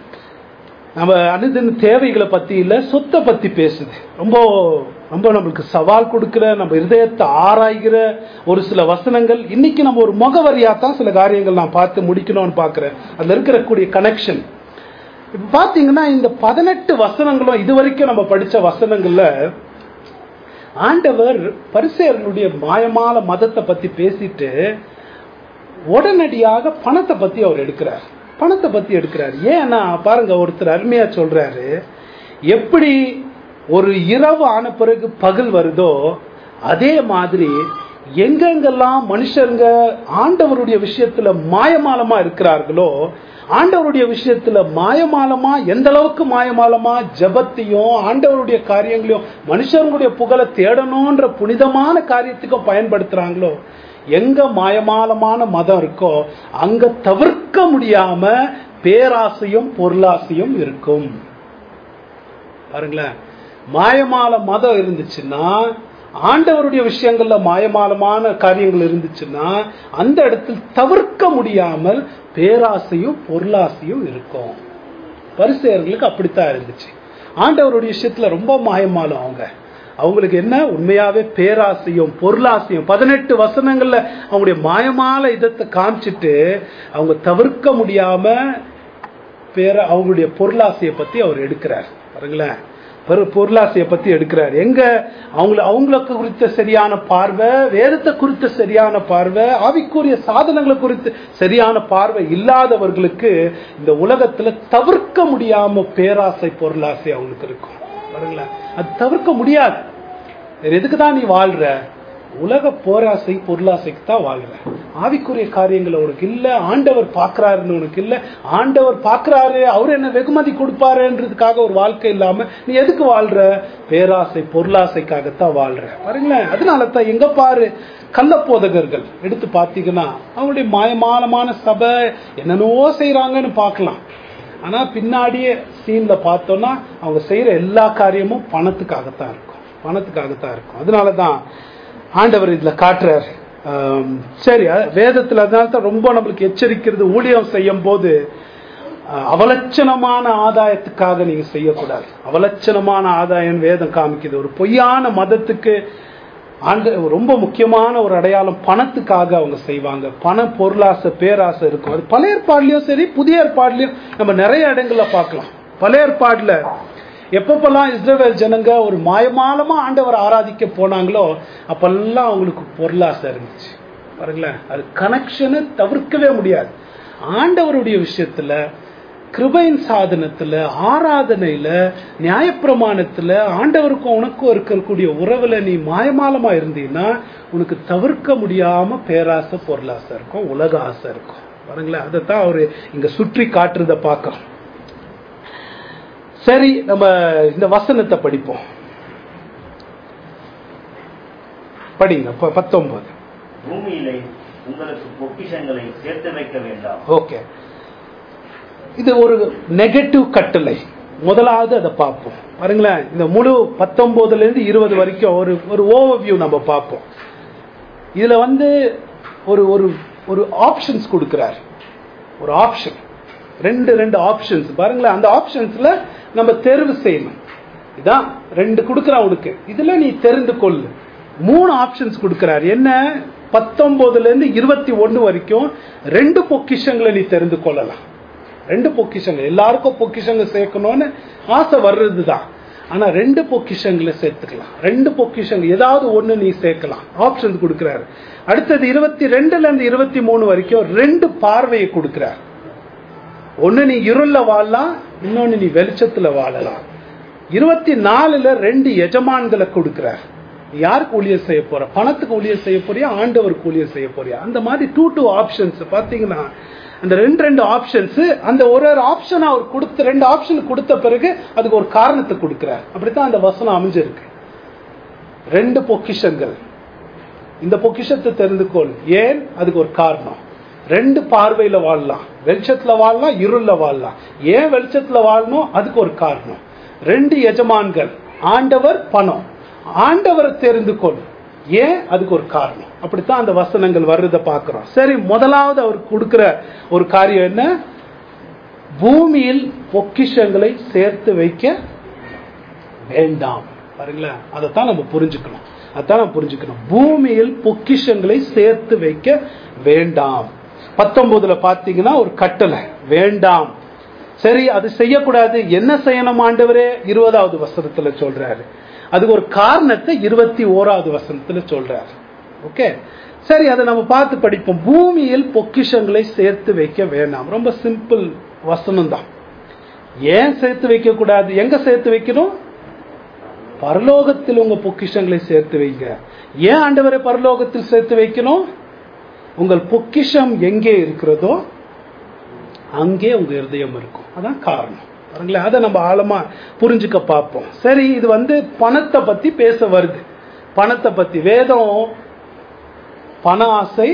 Speaker 1: நம்ம அனுதின தேவைகளை பத்தி இல்ல சொத்தை பத்தி பேசுது ரொம்ப ரொம்ப நம்மளுக்கு சவால் கொடுக்கிற நம்ம இருதயத்தை ஆராய்கிற ஒரு சில வசனங்கள் இன்னைக்கு நம்ம ஒரு முகவரியா தான் சில காரியங்கள் நான் பார்த்து முடிக்கணும்னு பாக்குறேன் அதுல இருக்கக்கூடிய கனெக்ஷன் இப்ப பாத்தீங்கன்னா இந்த பதினெட்டு வசனங்களும் இது வரைக்கும் நம்ம படிச்ச வசனங்கள்ல ஆண்டவர் பரிசேயர்களுடைய மாயமான மதத்தை பத்தி பேசிட்டு உடனடியாக பணத்தை பத்தி அவர் எடுக்கிறார் பணத்தை பத்தி எடுக்கிறார் ஏன்னா பாருங்க ஒருத்தர் அருமையா சொல்றாரு எப்படி ஒரு இரவு ஆன பிறகு பகல் வருதோ அதே மாதிரி எங்கெங்கெல்லாம் மனுஷங்க ஆண்டவருடைய விஷயத்துல மாயமாலமா இருக்கிறார்களோ ஆண்டவருடைய விஷயத்துல மாயமாலமா எந்த அளவுக்கு மாயமாலமா ஜபத்தையும் ஆண்டவருடைய காரியங்களையும் மனுஷர்களுடைய புகழை தேடணும்ன்ற புனிதமான காரியத்துக்கும் பயன்படுத்துறாங்களோ எங்க மாயமாலமான மதம் இருக்கோ அங்க தவிர்க்க முடியாம பேராசையும் பொருளாசையும் இருக்கும் பாருங்களேன் மாயமால மதம் இருந்துச்சுன்னா ஆண்டவருடைய விஷயங்கள்ல மாயமாலமான காரியங்கள் இருந்துச்சுன்னா அந்த இடத்தில் தவிர்க்க முடியாமல் பேராசையும் பொருளாசையும் இருக்கும் பரிசெயர்களுக்கு அப்படித்தான் இருந்துச்சு ஆண்டவருடைய விஷயத்துல ரொம்ப மாயமாலும் அவங்க அவங்களுக்கு என்ன உண்மையாவே பேராசையும் பொருளாசையும் பதினெட்டு வசனங்கள்ல அவங்களுடைய மாயமால இதத்தை காமிச்சிட்டு அவங்க தவிர்க்க முடியாம பேர அவங்களுடைய பொருளாசையை பத்தி அவர் எடுக்கிறார் பாருங்களேன் பெரு பொருளாசையை பத்தி எடுக்கிறார் எங்க அவங்கள அவங்களுக்கு குறித்த சரியான பார்வை வேதத்தை குறித்த சரியான பார்வை ஆவிக்குரிய சாதனங்களை குறித்து சரியான பார்வை இல்லாதவர்களுக்கு இந்த உலகத்துல தவிர்க்க முடியாம பேராசை பொருளாசை அவங்களுக்கு இருக்கும் பாருங்களேன் அது தவிர்க்க முடியாது வேற எதுக்கு தான் நீ வாழ்ற உலக போராசை பொருளாசைக்கு தான் வாழ்ற ஆவிக்குரிய காரியங்கள் உனக்கு இல்ல ஆண்டவர் பாக்குறாருன்னு உனக்கு இல்ல ஆண்டவர் பாக்குறாரு அவர் என்ன வெகுமதி கொடுப்பாருன்றதுக்காக ஒரு வாழ்க்கை இல்லாம நீ எதுக்கு வாழ்ற பேராசை பொருளாசைக்காகத்தான் வாழ்ற பாருங்களேன் அதனால தான் எங்க பாரு கள்ளப்போதகர்கள் எடுத்து பாத்தீங்கன்னா அவங்களுடைய மாயமானமான சபை என்னென்னவோ செய்யறாங்கன்னு பார்க்கலாம் ஆனா பின்னாடியே சீன்ல பார்த்தோம்னா அவங்க செய்யற எல்லா காரியமும் பணத்துக்காகத்தான் இருக்கும் பணத்துக்காகத்தான் இருக்கும் அதனாலதான் ஆண்டவர் இதுல காட்டுறாரு ஆம், சரி அ- வேதத்துல அதனால தான் ரொம்ப நம்மளுக்கு எச்சரிக்கிறது ஊழியம் செய்யும் போது அஹ், அவலட்சணமான ஆதாயத்துக்காக நீங்க செய்யக்கூடாது அவலட்சணமான ஆதாயம் வேதம் காமிக்குது ஒரு பொய்யான மதத்துக்கு ஆண்டு ரொம்ப முக்கியமான ஒரு அடையாளம் பணத்துக்காக அவங்க செய்வாங்க பணம் பொருளாசை பேராசை இருக்கும் அது பழைய ஏற்பாடுலயும் சரி புதிய ஏற்பாடுலயும் நம்ம நிறைய இடங்கள்ல பார்க்கலாம் பழைய ஏற்பாடுல எப்பப்பெல்லாம் இஸ்ரவேல் ஜனங்க ஒரு மாயமாலமா ஆண்டவர் ஆராதிக்க போனாங்களோ அப்பெல்லாம் அவங்களுக்கு பொருளாசை இருந்துச்சு பாருங்களேன் அது கனெக்ஷனை தவிர்க்கவே முடியாது ஆண்டவருடைய விஷயத்துல கிருபையின் சாதனத்துல ஆராதனையில நியாயப்பிரமாணத்துல ஆண்டவருக்கும் உனக்கும் இருக்கக்கூடிய உறவுல நீ மாயமாலமா இருந்தீன்னா உனக்கு தவிர்க்க முடியாம பேராசை பொருளாசை இருக்கும் உலக ஆசை இருக்கும் பாருங்களேன் அதைத்தான் அவரு இங்க சுற்றி காட்டுறத பார்க்கிறோம் சரி நம்ம இந்த வசனத்தை படிப்போம் படிங்க ப- பத்தொன்பது
Speaker 2: பூமியிலே உங்களுக்கு பொக்கிஷங்களை சேர்த்து வைக்க வேண்டாம்
Speaker 1: ஓகே இது ஒரு நெகட்டிவ் கட்டளை முதலாவது அதை பார்ப்போம் பாருங்களேன் இந்த முழு பத்தொன்பதுல இருந்து இருபது வரைக்கும் ஒரு ஒரு ஓவர்வியூ நம்ம பார்ப்போம் இதுல வந்து ஒரு ஒரு ஒரு ஆப்ஷன்ஸ் கொடுக்கிறார் ஒரு ஆப்ஷன் ரெண்டு ரெண்டு ஆப்ஷன்ஸ் பாருங்களேன் அந்த ஆப்ஷன்ஸ்ல நம்ம தேர்வு செய்யணும் இதான் ரெண்டு கொடுக்குறான் உனக்கு இதுல நீ தெரிந்து கொள்ளு மூணு ஆப்ஷன்ஸ் கொடுக்கிறார் என்ன பத்தொன்பதுல இருந்து இருபத்தி ஒண்ணு வரைக்கும் ரெண்டு பொக்கிஷங்களை நீ தெரிந்து கொள்ளலாம் ரெண்டு பொக்கிஷங்கள் எல்லாருக்கும் பொக்கிஷங்கள் சேர்க்கணும்னு ஆசை வர்றதுதான் ஆனா ரெண்டு பொக்கிஷங்களை சேர்த்துக்கலாம் ரெண்டு பொக்கிஷங்கள் ஏதாவது ஒண்ணு நீ சேர்க்கலாம் ஆப்ஷன் கொடுக்கிறாரு அடுத்தது இருபத்தி ரெண்டுல இருந்து இருபத்தி மூணு வரைக்கும் ரெண்டு பார்வையை கொடுக்கிறார் ஒண்ணு நீ இருள்ல வாழலாம் இன்னொன்னு நீ வெளிச்சத்துல வாழலாம் இருபத்தி நாலுல ரெண்டு எஜமான்களை கொடுக்கிறார் நீ யாருக்கு ஊழியர் செய்ய போற பணத்துக்கு ஊழியர் செய்ய போறியா ஆண்டவருக்கு ஊழியர் செய்ய போறியா அந்த மாதிரி டூ டூ ஆப்ஷன்ஸ் பாத்தீங்கன்னா அந்த ரெண்டு ரெண்டு ஆப்ஷன்ஸ் அந்த ஒரு ஒரு ஆப்ஷன் அவர் கொடுத்த ரெண்டு ஆப்ஷன் கொடுத்த பிறகு அதுக்கு ஒரு காரணத்தை கொடுக்கிறார் அப்படித்தான் அந்த வசனம் அமைஞ்சிருக்கு ரெண்டு பொக்கிஷங்கள் இந்த பொக்கிஷத்தை தெரிந்து கொள் ஏன் அதுக்கு ஒரு காரணம் ரெண்டு பார்வையில வாழலாம் வெளிச்சத்துல வாழலாம் இருள்ல வாழலாம் ஏன் வெளிச்சத்துல வாழணும் அதுக்கு ஒரு காரணம் ரெண்டு எஜமான்கள் ஆண்டவர் பணம் ஆண்டவரை தெரிந்து கொள் ஏன் அதுக்கு ஒரு காரணம் அப்படித்தான் அந்த வசனங்கள் வர்றதை பார்க்கிறோம் சரி முதலாவது அவர் கொடுக்கிற ஒரு காரியம் என்ன பூமியில் பொக்கிஷங்களை சேர்த்து வைக்க வேண்டாம் பாருங்களேன் அதைத்தான் நம்ம புரிஞ்சுக்கணும் அதான் நம்ம புரிஞ்சுக்கணும் பூமியில் பொக்கிஷங்களை சேர்த்து வைக்க வேண்டாம் பத்தொன்பதுல பாத்தீங்கன்னா ஒரு கட்டளை வேண்டாம் சரி அது செய்யக்கூடாது என்ன செய்யணும் ஆண்டவரே இருபதாவது வசனத்துல சொல்றாரு அதுக்கு ஒரு காரணத்தை இருபத்தி ஓராவது வசனத்துல சொல்றாரு ஓகே சரி அதை நம்ம பார்த்து படிப்போம் பூமியில் பொக்கிஷங்களை சேர்த்து வைக்க வேண்டாம் ரொம்ப சிம்பிள் வசனம் தான் ஏன் சேர்த்து வைக்க கூடாது எங்க சேர்த்து வைக்கணும் பரலோகத்தில் உங்க பொக்கிஷங்களை சேர்த்து வைங்க ஏன் ஆண்டவரை பரலோகத்தில் சேர்த்து வைக்கணும் உங்கள் பொக்கிஷம் எங்கே இருக்கிறதோ அங்கே உங்க இருதயம் இருக்கும் அதான் காரணம் பாருங்களேன் அதை நம்ம ஆழமா புரிஞ்சுக்க பார்ப்போம் சரி இது வந்து பணத்தை பத்தி பேச வருது பணத்தை பத்தி வேதம் பண ஆசை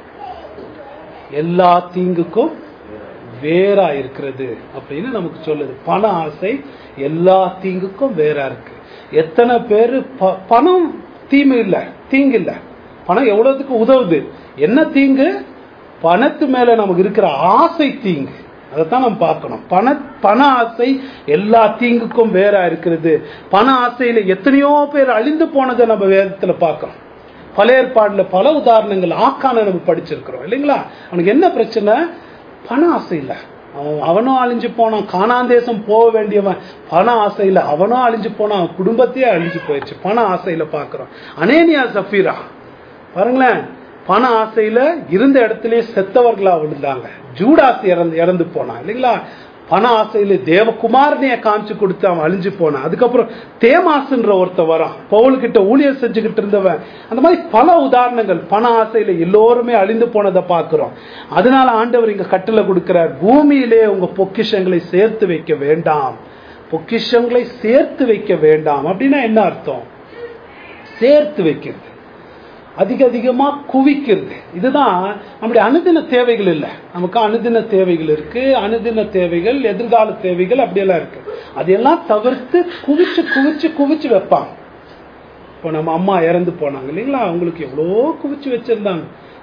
Speaker 1: எல்லா தீங்குக்கும் வேறா இருக்கிறது அப்படின்னு நமக்கு சொல்லுது பண ஆசை எல்லா தீங்குக்கும் வேறா இருக்கு எத்தனை பேரு ப- பணம் தீமை இல்ல தீங்கு இல்ல பணம் எவ்வளவுக்கு உதவுது என்ன தீங்கு பணத்து மேல நமக்கு இருக்கிற ஆசை தீங்கு அதைத்தான் நம்ம பார்க்கணும் பண பண ஆசை எல்லா தீங்குக்கும் வேறா இருக்கிறது பண ஆசையில எத்தனையோ பேர் அழிந்து போனதை நம்ம வேதத்துல பார்க்கிறோம் பழைய ஏற்பாடுல பல உதாரணங்கள் ஆக்கான நம்ம படிச்சிருக்கிறோம் இல்லைங்களா அவனுக்கு என்ன பிரச்சனை பண ஆசை இல்ல அவன் அவனும் அழிஞ்சு போனான் காணாந்தேசம் போக வேண்டியவன் பண ஆசையில அவனும் அழிஞ்சு போனான் அவன் குடும்பத்தையே அழிஞ்சு போயிடுச்சு பண ஆசையில பாக்குறோம் அனேனியா சஃபீரா பாருங்களேன் பண ஆசையில இருந்த இடத்திலே செத்தவர்களா விழுந்தாங்க ஜூடாஸ் இறந்து இறந்து போனான் இல்லைங்களா பண ஆசையில தேவகுமாரனைய காமிச்சு கொடுத்து அவன் அழிஞ்சு போனான் அதுக்கப்புறம் தேமாசுன்ற ஒருத்த வரான் பவுல்கிட்ட ஊழியர் செஞ்சுக்கிட்டு இருந்தவன் அந்த மாதிரி பல உதாரணங்கள் பண ஆசையில எல்லோருமே அழிந்து போனதை பார்க்கிறோம் அதனால ஆண்டவர் இங்க கட்டளை கொடுக்கிறார் பூமியிலே உங்க பொக்கிஷங்களை சேர்த்து வைக்க வேண்டாம் பொக்கிஷங்களை சேர்த்து வைக்க வேண்டாம் அப்படின்னா என்ன அர்த்தம் சேர்த்து வைக்கிறது அதிக அதிகமா குவிக்கிறது இதுதான் நம்முடைய அனுதின தேவைகள் இல்லை நமக்கு அனுதின தேவைகள் இருக்கு அனுதின தேவைகள் எதிர்கால தேவைகள் அப்படியெல்லாம் இருக்கு அதையெல்லாம் தவிர்த்து குவிச்சு குவிச்சு குவிச்சு வைப்பாங்க இப்போ நம்ம அம்மா இறந்து போனாங்க இல்லைங்களா அவங்களுக்கு எவ்வளோ குவிச்சு வச்சிருந்தாங்க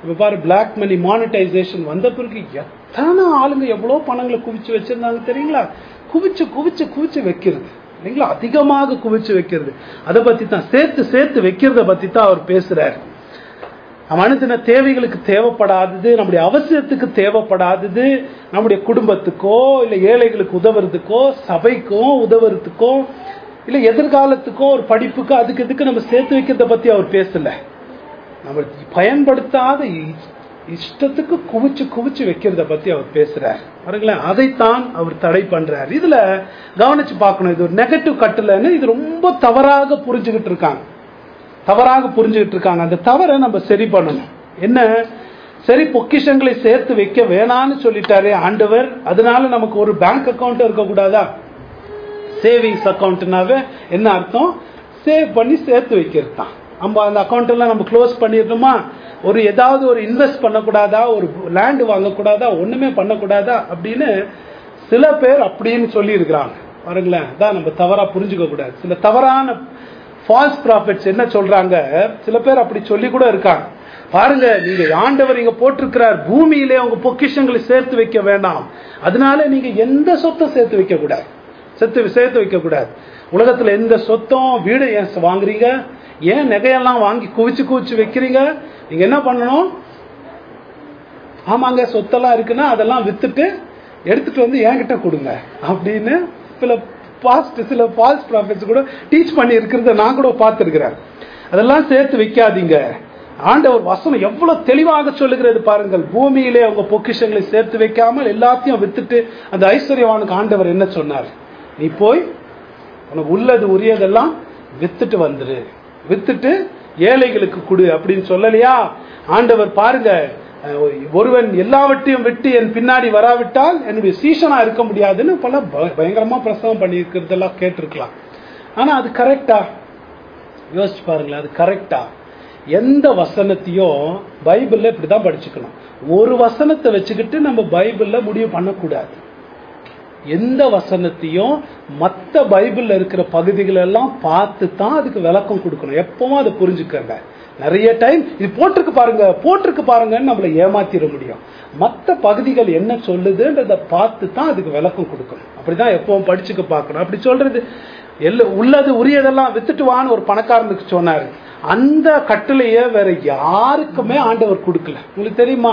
Speaker 1: இப்ப பாரு பிளாக் மணி மானிட்டைசேஷன் வந்த பிறகு எத்தனை ஆளுங்க எவ்வளவு பணங்களை குவிச்சு வச்சிருந்தாங்க தெரியுங்களா குவிச்சு குவிச்சு குவிச்சு வைக்கிறது இல்லைங்களா அதிகமாக குவிச்சு வைக்கிறது அதை பத்தி தான் சேர்த்து சேர்த்து வைக்கிறத பத்தி தான் அவர் பேசுறாரு மனுஷன தேவைகளுக்கு தேவைப்படாதது நம்முடைய அவசியத்துக்கு தேவைப்படாதது நம்முடைய குடும்பத்துக்கோ இல்ல ஏழைகளுக்கு உதவுறதுக்கோ சபைக்கோ உதவுறதுக்கோ இல்ல எதிர்காலத்துக்கோ ஒரு படிப்புக்கோ அதுக்கு இதுக்கு நம்ம சேர்த்து வைக்கிறத பத்தி அவர் பேசல நம்ம பயன்படுத்தாத இ- இஷ்டத்துக்கு குவிச்சு குவிச்சு வைக்கிறத பத்தி அவர் பேசுறார் பாருங்களேன் அதைத்தான் அவர் தடை பண்றார் இதுல கவனிச்சு பார்க்கணும் இது ஒரு நெகட்டிவ் கட்டலன்னு இது ரொம்ப தவறாக புரிஞ்சுகிட்டு இருக்காங்க தவறாக புரிஞ்சுகிட்டு இருக்காங்க அந்த தவறை நம்ம சரி பண்ணணும் என்ன சரி பொக்கிஷங்களை சேர்த்து வைக்க வேணான்னு சொல்லிட்டாரே ஆண்டவர் அதனால நமக்கு ஒரு பேங்க் அக்கவுண்ட் இருக்கக்கூடாதா சேவிங்ஸ் அக்கௌண்ட்னாவே என்ன அர்த்தம் சேவ் பண்ணி சேர்த்து வைக்கிறது தான் நம்ம அந்த அக்கௌண்ட் எல்லாம் நம்ம க்ளோஸ் பண்ணிடணுமா ஒரு ஏதாவது ஒரு இன்வெஸ்ட் பண்ணக்கூடாதா ஒரு லேண்ட் வாங்கக்கூடாதா ஒண்ணுமே பண்ணக்கூடாதா அப்படின்னு சில பேர் அப்படின்னு சொல்லி இருக்கிறாங்க பாருங்களேன் அதான் நம்ம தவறா புரிஞ்சுக்க கூடாது சில தவறான ஃபால்ஸ் ப்ராஃபிட்ஸ் என்ன சொல்றாங்க சில பேர் அப்படி சொல்லி கூட இருக்காங்க பாருங்க நீங்க ஆண்டவர் இங்க போட்டிருக்கிறார் பூமியிலே உங்க பொக்கிஷங்களை சேர்த்து வைக்க வேண்டாம் அதனால நீங்க எந்த சொத்தும் சேர்த்து வைக்க கூடாது சேர்த்து சேர்த்து வைக்க கூடாது உலகத்துல எந்த சொத்தும் வீடு ஏன் வாங்குறீங்க ஏன் நகையெல்லாம் வாங்கி குவிச்சு குவிச்சு வைக்கிறீங்க நீங்க என்ன பண்ணணும் ஆமாங்க சொத்தெல்லாம் இருக்குன்னா அதெல்லாம் வித்துட்டு எடுத்துட்டு வந்து என்கிட்ட கொடுங்க அப்படின்னு சில பாஸ்ட் சில ஃபால்ஸ் ப்ராஃபிட்ஸ் கூட டீச் பண்ணி இருக்கிறத நான் கூட பார்த்துருக்கிறேன் அதெல்லாம் சேர்த்து வைக்காதீங்க ஆண்டவர் வசனம் எவ்வளவு தெளிவாக சொல்லுகிறது பாருங்கள் பூமியிலே உங்க பொக்கிஷங்களை சேர்த்து வைக்காமல் எல்லாத்தையும் வித்துட்டு அந்த ஐஸ்வர்யவானுக்கு ஆண்டவர் என்ன சொன்னார் நீ போய் உனக்கு உள்ளது உரியதெல்லாம் வித்துட்டு வந்துரு வித்துட்டு ஏழைகளுக்கு கொடு அப்படின்னு சொல்லலையா ஆண்டவர் பாருங்க அஹ், ஒருவன் எல்லாவற்றையும் விட்டு என் பின்னாடி வராவிட்டால் என்னுடைய சீசனா இருக்க முடியாதுன்னு பல ப- பயங்கரமா பிரசவம் பண்ணி இருக்கிறதெல்லாம் கேட்டிருக்கலாம் ஆனா அது கரெக்டா யோசிச்சு பாருங்களேன் அது கரெக்டா எந்த வசனத்தையும் பைபிள்ல இப்படிதான் படிச்சுக்கணும் ஒரு வசனத்தை வச்சுக்கிட்டு நம்ம பைபிள்ல முடிவு பண்ணக்கூடாது எந்த வசனத்தையும் மத்த பைபிள்ல இருக்கிற பகுதிகள் எல்லாம் பார்த்து தான் அதுக்கு விளக்கம் கொடுக்கணும் எப்பவும் அதை புரிஞ்சுக்கங்க நிறைய டைம் இது போட்டிருக்கு பாருங்க போட்டிருக்கு பாருங்கன்னு நம்மளை ஏமாத்திட முடியும் மத்த பகுதிகள் என்ன சொல்லுதுன்றத பார்த்து தான் அதுக்கு விளக்கம் கொடுக்கணும் அப்படிதான் எப்பவும் படிச்சுக்க பார்க்கணும் அப்படி சொல்றது எல்ல உள்ளது உரியதெல்லாம் வித்துட்டு வான்னு ஒரு பணக்காரனுக்கு சொன்னாரு அந்த கட்டளைய வேற யாருக்குமே ஆண்டவர் கொடுக்கல உங்களுக்கு தெரியுமா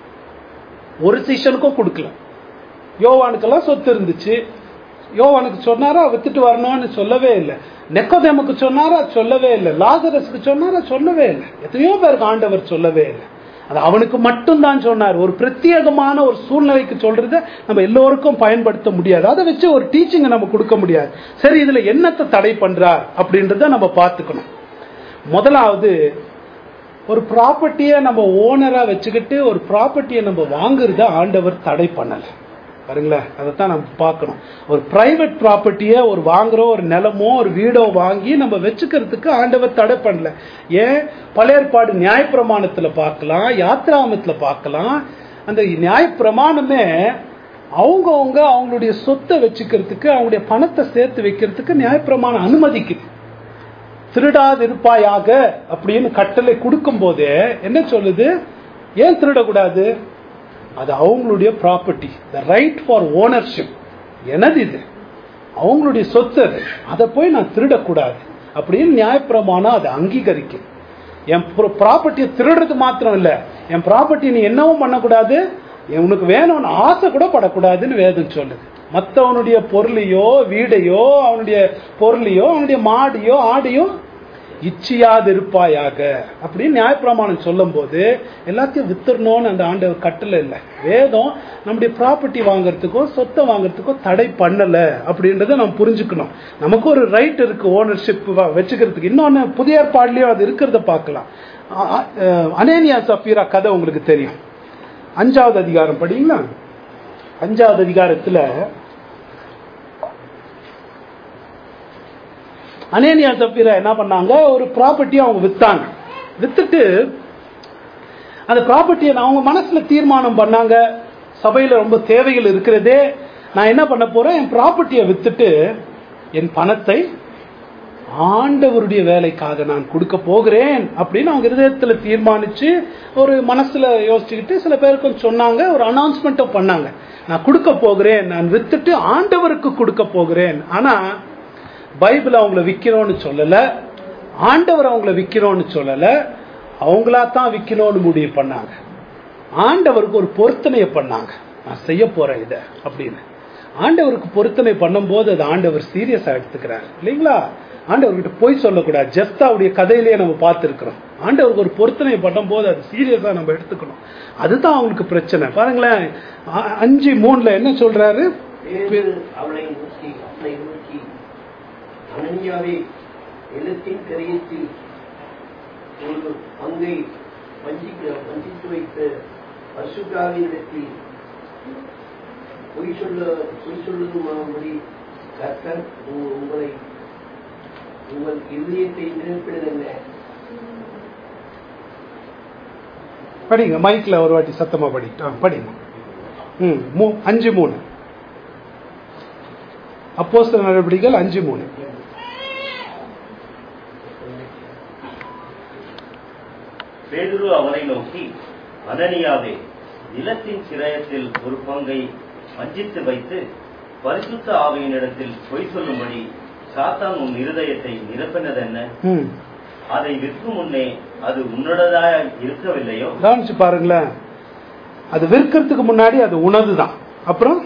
Speaker 1: ஒரு சீசனுக்கும் கொடுக்கல யோவானுக்கெல்லாம் சொத்து இருந்துச்சு யோவானுக்கு சொன்னாரா வித்துட்டு வரணும்னு சொல்லவே இல்லை நெக்கோதேமுக்கு சொன்னாரா சொல்லவே இல்லை லாசரஸுக்கு சொன்னாரா சொல்லவே இல்லை எத்தனையோ பேருக்கு ஆண்டவர் சொல்லவே இல்லை அது அவனுக்கு மட்டும்தான் சொன்னார் ஒரு பிரத்யேகமான ஒரு சூழ்நிலைக்கு சொல்றத நம்ம எல்லோருக்கும் பயன்படுத்த முடியாது அதை வச்சு ஒரு டீச்சிங் நம்ம கொடுக்க முடியாது சரி இதுல என்னத்தை தடை பண்றார் அப்படின்றத நம்ம பார்த்துக்கணும் முதலாவது ஒரு ப்ராப்பர்ட்டியை நம்ம ஓனரா வச்சுக்கிட்டு ஒரு ப்ராப்பர்ட்டியை நம்ம வாங்குறத ஆண்டவர் தடை பண்ணல பாருங்களேன் அதைத்தான் நம்ம பார்க்கணும் ஒரு பிரைவேட் ப்ராப்பர்ட்டியை ஒரு வாங்குறோம் ஒரு நிலமோ ஒரு வீடோ வாங்கி நம்ம வச்சுக்கிறதுக்கு ஆண்டவர் தடை பண்ணல ஏன் பழைய ஏற்பாடு நியாயப்பிரமாணத்துல பார்க்கலாம் யாத்ராமத்துல பார்க்கலாம் அந்த நியாயப்பிரமாணமே அவங்கவங்க அவங்களுடைய சொத்தை வச்சுக்கிறதுக்கு அவங்களுடைய பணத்தை சேர்த்து வைக்கிறதுக்கு நியாயப்பிரமாணம் அனுமதிக்குது திருடாதிருப்பாயாக அப்படின்னு கட்டளை கொடுக்கும் போதே என்ன சொல்லுது ஏன் திருடக்கூடாது அது அவங்களுடைய property the right for ownership எனது இது அவங்களுடைய சொத்து அது அதை போய் நான் திருடக்கூடாது அப்படின்னு நியாயப்பிரமாணம் அதை அங்கீகரிக்கும் என் ப்ராப்பர்ட்டியை திருடுறது மாத்திரம் இல்ல என் ப்ராப்பர்ட்டி நீ என்னவும் பண்ணக்கூடாது உனக்கு வேணும்னு ஆசை கூட படக்கூடாதுன்னு வேதம் சொல்லுது மற்றவனுடைய பொருளையோ வீடையோ அவனுடைய பொருளையோ அவனுடைய மாடியோ ஆடையோ இச்சியாது இருப்பாயாக அப்படின்னு நியாயப்பிரமாணம் சொல்லும் போது எல்லாத்தையும் வித்துறணும்னு அந்த ஆண்டவர் கட்டளை இல்லை வேதம் நம்முடைய ப்ராப்பர்ட்டி வாங்குறதுக்கோ சொத்தை வாங்குறதுக்கோ தடை பண்ணல அப்படின்றத நம்ம புரிஞ்சுக்கணும் நமக்கு ஒரு ரைட் இருக்கு ஓனர்ஷிப் வச்சுக்கிறதுக்கு இன்னொன்னு புதிய ஏற்பாடுலயும் அது இருக்கிறத பார்க்கலாம் அ- அ- அனேனியா சஃபீரா கதை உங்களுக்கு தெரியும் அஞ்சாவது அதிகாரம் படிங்களா அஞ்சாவது அதிகாரத்துல அனேனியா சப்பீரா என்ன பண்ணாங்க ஒரு ப்ராப்பர்ட்டியை அவங்க வித்தாங்க வித்துட்டு அந்த ப்ராப்பர்ட்டியை அவங்க மனசுல தீர்மானம் பண்ணாங்க சபையில ரொம்ப தேவைகள் இருக்கிறதே நான் என்ன பண்ண போறேன் என் ப்ராப்பர்ட்டியை வித்துட்டு என் பணத்தை ஆண்டவருடைய வேலைக்காக நான் கொடுக்க போகிறேன் அப்படின்னு அவங்க இருதயத்துல தீர்மானிச்சு ஒரு மனசுல யோசிச்சுக்கிட்டு சில பேருக்கு சொன்னாங்க ஒரு அனௌன்ஸ்மெண்ட்டும் பண்ணாங்க நான் கொடுக்க போகிறேன் நான் வித்துட்டு ஆண்டவருக்கு கொடுக்க போகிறேன் ஆனா பைபிள் அவங்கள விக்கிறோம்னு சொல்லல ஆண்டவர் அவங்கள விக்கிறோம்னு சொல்லல அவங்களா தான் விக்கணும்னு முடிவு பண்ணாங்க ஆண்டவருக்கு ஒரு பொருத்தனையை பண்ணாங்க நான் செய்ய போறேன் இதை அப்படின்னு ஆண்டவருக்கு பொருத்தனை பண்ணும்போது அது ஆண்டவர் சீரியஸா எடுத்துக்கிறார் இல்லைங்களா ஆண்டவர்கிட்ட போய் சொல்லக்கூடாது ஜெப்தாவுடைய கதையிலேயே நம்ம பார்த்துருக்கிறோம் ஆண்டவருக்கு ஒரு பொருத்தனை பண்ணும்போது அது சீரியஸா நம்ம எடுத்துக்கணும் அதுதான் அவங்களுக்கு பிரச்சனை பாருங்களேன் அ- அஞ்சு மூணுல என்ன சொல்றாரு
Speaker 3: பேதுரு அவளை நோக்கி அவளை நோக்கி அனனியாவே நிலத்தின் கரியத்தில் ஒரு பங்கை வஞ்சிக்க வஞ்சித்து வைத்த பசுகாவினிடத்தில் பொய் சொல்ல பொய் சொல்லுமாபடி கர்த்தர் உ- உங்களை உங்கள் இருதயத்தை நிரப்பினதென்ன
Speaker 1: படிங்க மைக்ல ஒரு வாட்டி சத்தமா படி ஆ, படிங்க ம் மூ- அஞ்சு மூணு அப்போஸ்தலர் நடவடிக்கைகள் அஞ்சு மூணு
Speaker 2: பேதுரு அவனை நோக்கி அனனியாவே நிலத்தின் கிரயத்தில் ஒரு பங்கை வஞ்சித்து வைத்து பரிசுத்த ஆவியினிடத்தில் பொய் சொல்லும்படி சாத்தான் உன் இருதயத்தை நிரப்பினதென்ன
Speaker 1: ம்
Speaker 2: அதை விற்கும் முன்னே அது உன்னுடையதாய் இருக்கவில்லையோ
Speaker 1: கவனிச்சு பாருங்களேன் அது விற்கிறதுக்கு முன்னாடி அது உணவுதான் அப்புறம்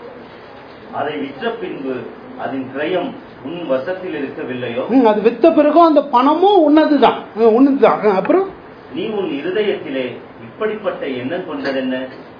Speaker 2: அதை விற்ற பின்பு அதன் கிரயம் உன் வசத்தில் இருக்கவில்லையோ
Speaker 1: ம், அது வித்த பிறகும் அந்த பணமும் உன்னதுதான் ம், உன்னதுதான் ம், அப்புறம்
Speaker 2: நீ உன் இருதயத்திலே இப்படிப்பட்ட எண்ணம் கொண்டதென்ன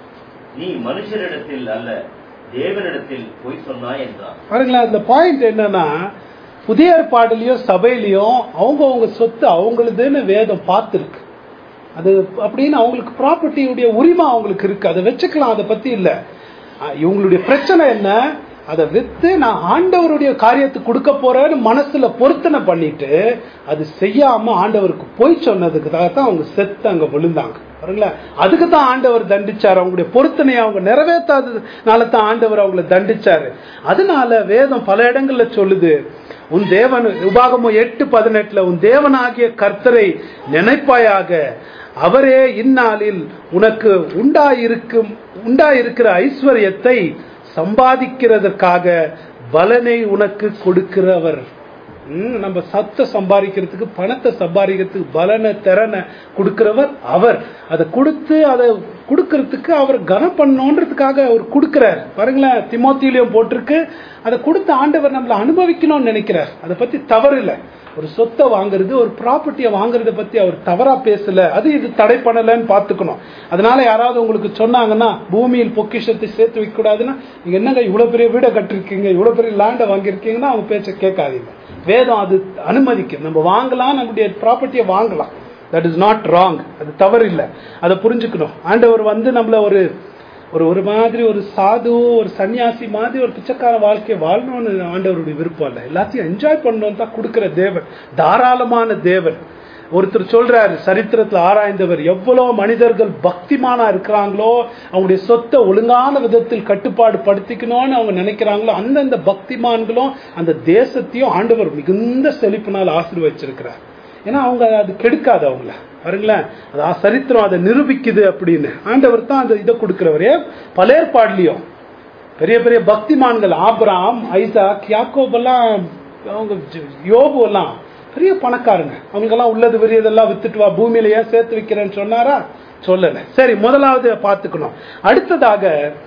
Speaker 2: நீ மனுஷரிடத்தில் அல்ல தேவனிடத்தில் பொய் சொன்னாய் என்றான்
Speaker 1: பாருங்களேன் அந்த பாயிண்ட் என்னன்னா புதிய ஏற்பாடுலயோ சபையிலயோ அவங்க அவங்க சொத்து அவங்களுதுன்னு வேதம் பார்த்துருக்கு அது அப்படின்னு அவங்களுக்கு ப்ராப்பர்ட்டியுடைய உரிமை அவங்களுக்கு இருக்கு அதை வச்சுக்கலாம் அதை பத்தி இல்ல அஹ் இவங்களுடைய பிரச்சனை என்ன அதை வித்து நான் ஆண்டவருடைய காரியத்துக்கு கொடுக்க போறேன்னு மனசுல பொருத்தனை பண்ணிட்டு அது செய்யாம ஆண்டவருக்கு பொய் சொன்னதுக்காக தான் அவங்க செத்து அங்க விழுந்தாங்க பாருங்களேன் அதுக்கு தான் ஆண்டவர் தண்டிச்சாரு அவங்களுடைய பொருத்தனையை அவங்க நிறைவேற்றாததுனால தான் ஆண்டவர் அவங்கள தண்டிச்சாரு அதனால வேதம் பல இடங்கள்ல சொல்லுது உன் தேவன் உபாகமம் எட்டு பதினெட்டுல உன் தேவனாகிய கர்த்தரை நினைப்பாயாக அவரே இந்நாளில் உனக்கு உண்டாயிருக்கும் உண்டாயிருக்கிற ஐஸ்வர்யத்தை சம்பாதிக்கிறதற்காக பலனை உனக்கு கொடுக்கிறவர் ம், நம்ம சத்த சம்பாதிக்கிறதுக்கு பணத்தை சம்பாதிக்கிறதுக்கு பலனை திறனை கொடுக்கிறவர் அவர் அதை கொடுத்து அதை கொடுக்கறதுக்கு அவர் கனம் பண்ணணுன்றதுக்காக அவர் கொடுக்கிறார் பாருங்களேன் திமோத்தியிலையும் போட்டிருக்கு அதை கொடுத்து ஆண்டவர் நம்மளை அனுபவிக்கணும்னு நினைக்கிறார் அதை பத்தி தவறு இல்லை ஒரு சொத்தை வாங்குறது ஒரு ப்ராப்பர்ட்டியை வாங்குறத பத்தி அவர் தவறா பேசல அது இது தடை பண்ணலன்னு பாத்துக்கணும் அதனால யாராவது உங்களுக்கு சொன்னாங்கன்னா பூமியில் பொக்கிஷத்தை சேர்த்து வைக்க கூடாதுன்னா நீங்க என்னங்க இவ்வளவு பெரிய வீடை கட்டிருக்கீங்க இவ்வளவு பெரிய லேண்டை வாங்கியிருக்கீங்கன்னா அவங்க பேச்ச கேட்காதீங்க வேதம் அது அனுமதிக்கும் நம்ம வாங்கலாம் நம்முடைய ப்ராப்பர்ட்டியை வாங்கலாம் தட் இஸ் நாட் ராங் அது தவறு இல்லை அதை புரிஞ்சுக்கணும் ஆண்டவர் வந்து நம்மள ஒரு ஒரு ஒரு மாதிரி ஒரு சாது ஒரு சன்னியாசி மாதிரி ஒரு பிச்சைக்கார வாழ்க்கையை வாழணும்னு ஆண்டவருடைய விருப்பம் இல்லை எல்லாத்தையும் என்ஜாய் பண்ணணும் தான் கொடுக்கிற தேவன் தாராளமான தேவன் ஒருத்தர் சொல்றாரு சரித்திரத்துல ஆராய்ந்தவர் எவ்வளவு மனிதர்கள் பக்திமானா இருக்கிறாங்களோ அவங்களுடைய சொத்தை ஒழுங்கான விதத்தில் கட்டுப்பாடு படுத்திக்கணும்னு அவங்க நினைக்கிறாங்களோ அந்தந்த பக்திமான்களும் அந்த தேசத்தையும் ஆண்டவர் மிகுந்த செழிப்பினால் ஆசீர்வச்சிருக்கிறார் ஏன்னா அவங்க அது கெடுக்காது அவங்கள பாருங்களேன் அது ஆ- சரித்திரம் அதை நிரூபிக்குது அப்படின்னு ஆண்டவர் தான் அந்த இதை கொடுக்கிறவரே பலேற்பாடுலயும் பெரிய பெரிய பக்திமான்கள் ஆபிராம் ஐசாக் யாக்கோப் எல்லாம் அவங்க ஜ- யோபு எல்லாம் பெரிய பணக்காரங்க அவங்களுக்கெல்லாம் உள்ளது பெரியதெல்லாம் வித்துட்டு வா பூமியில ஏன் சேர்த்து வைக்கிறேன்னு சொன்னாரா சொல்லல சரி முதலாவது பார்த்துக்கணும் அடுத்ததாக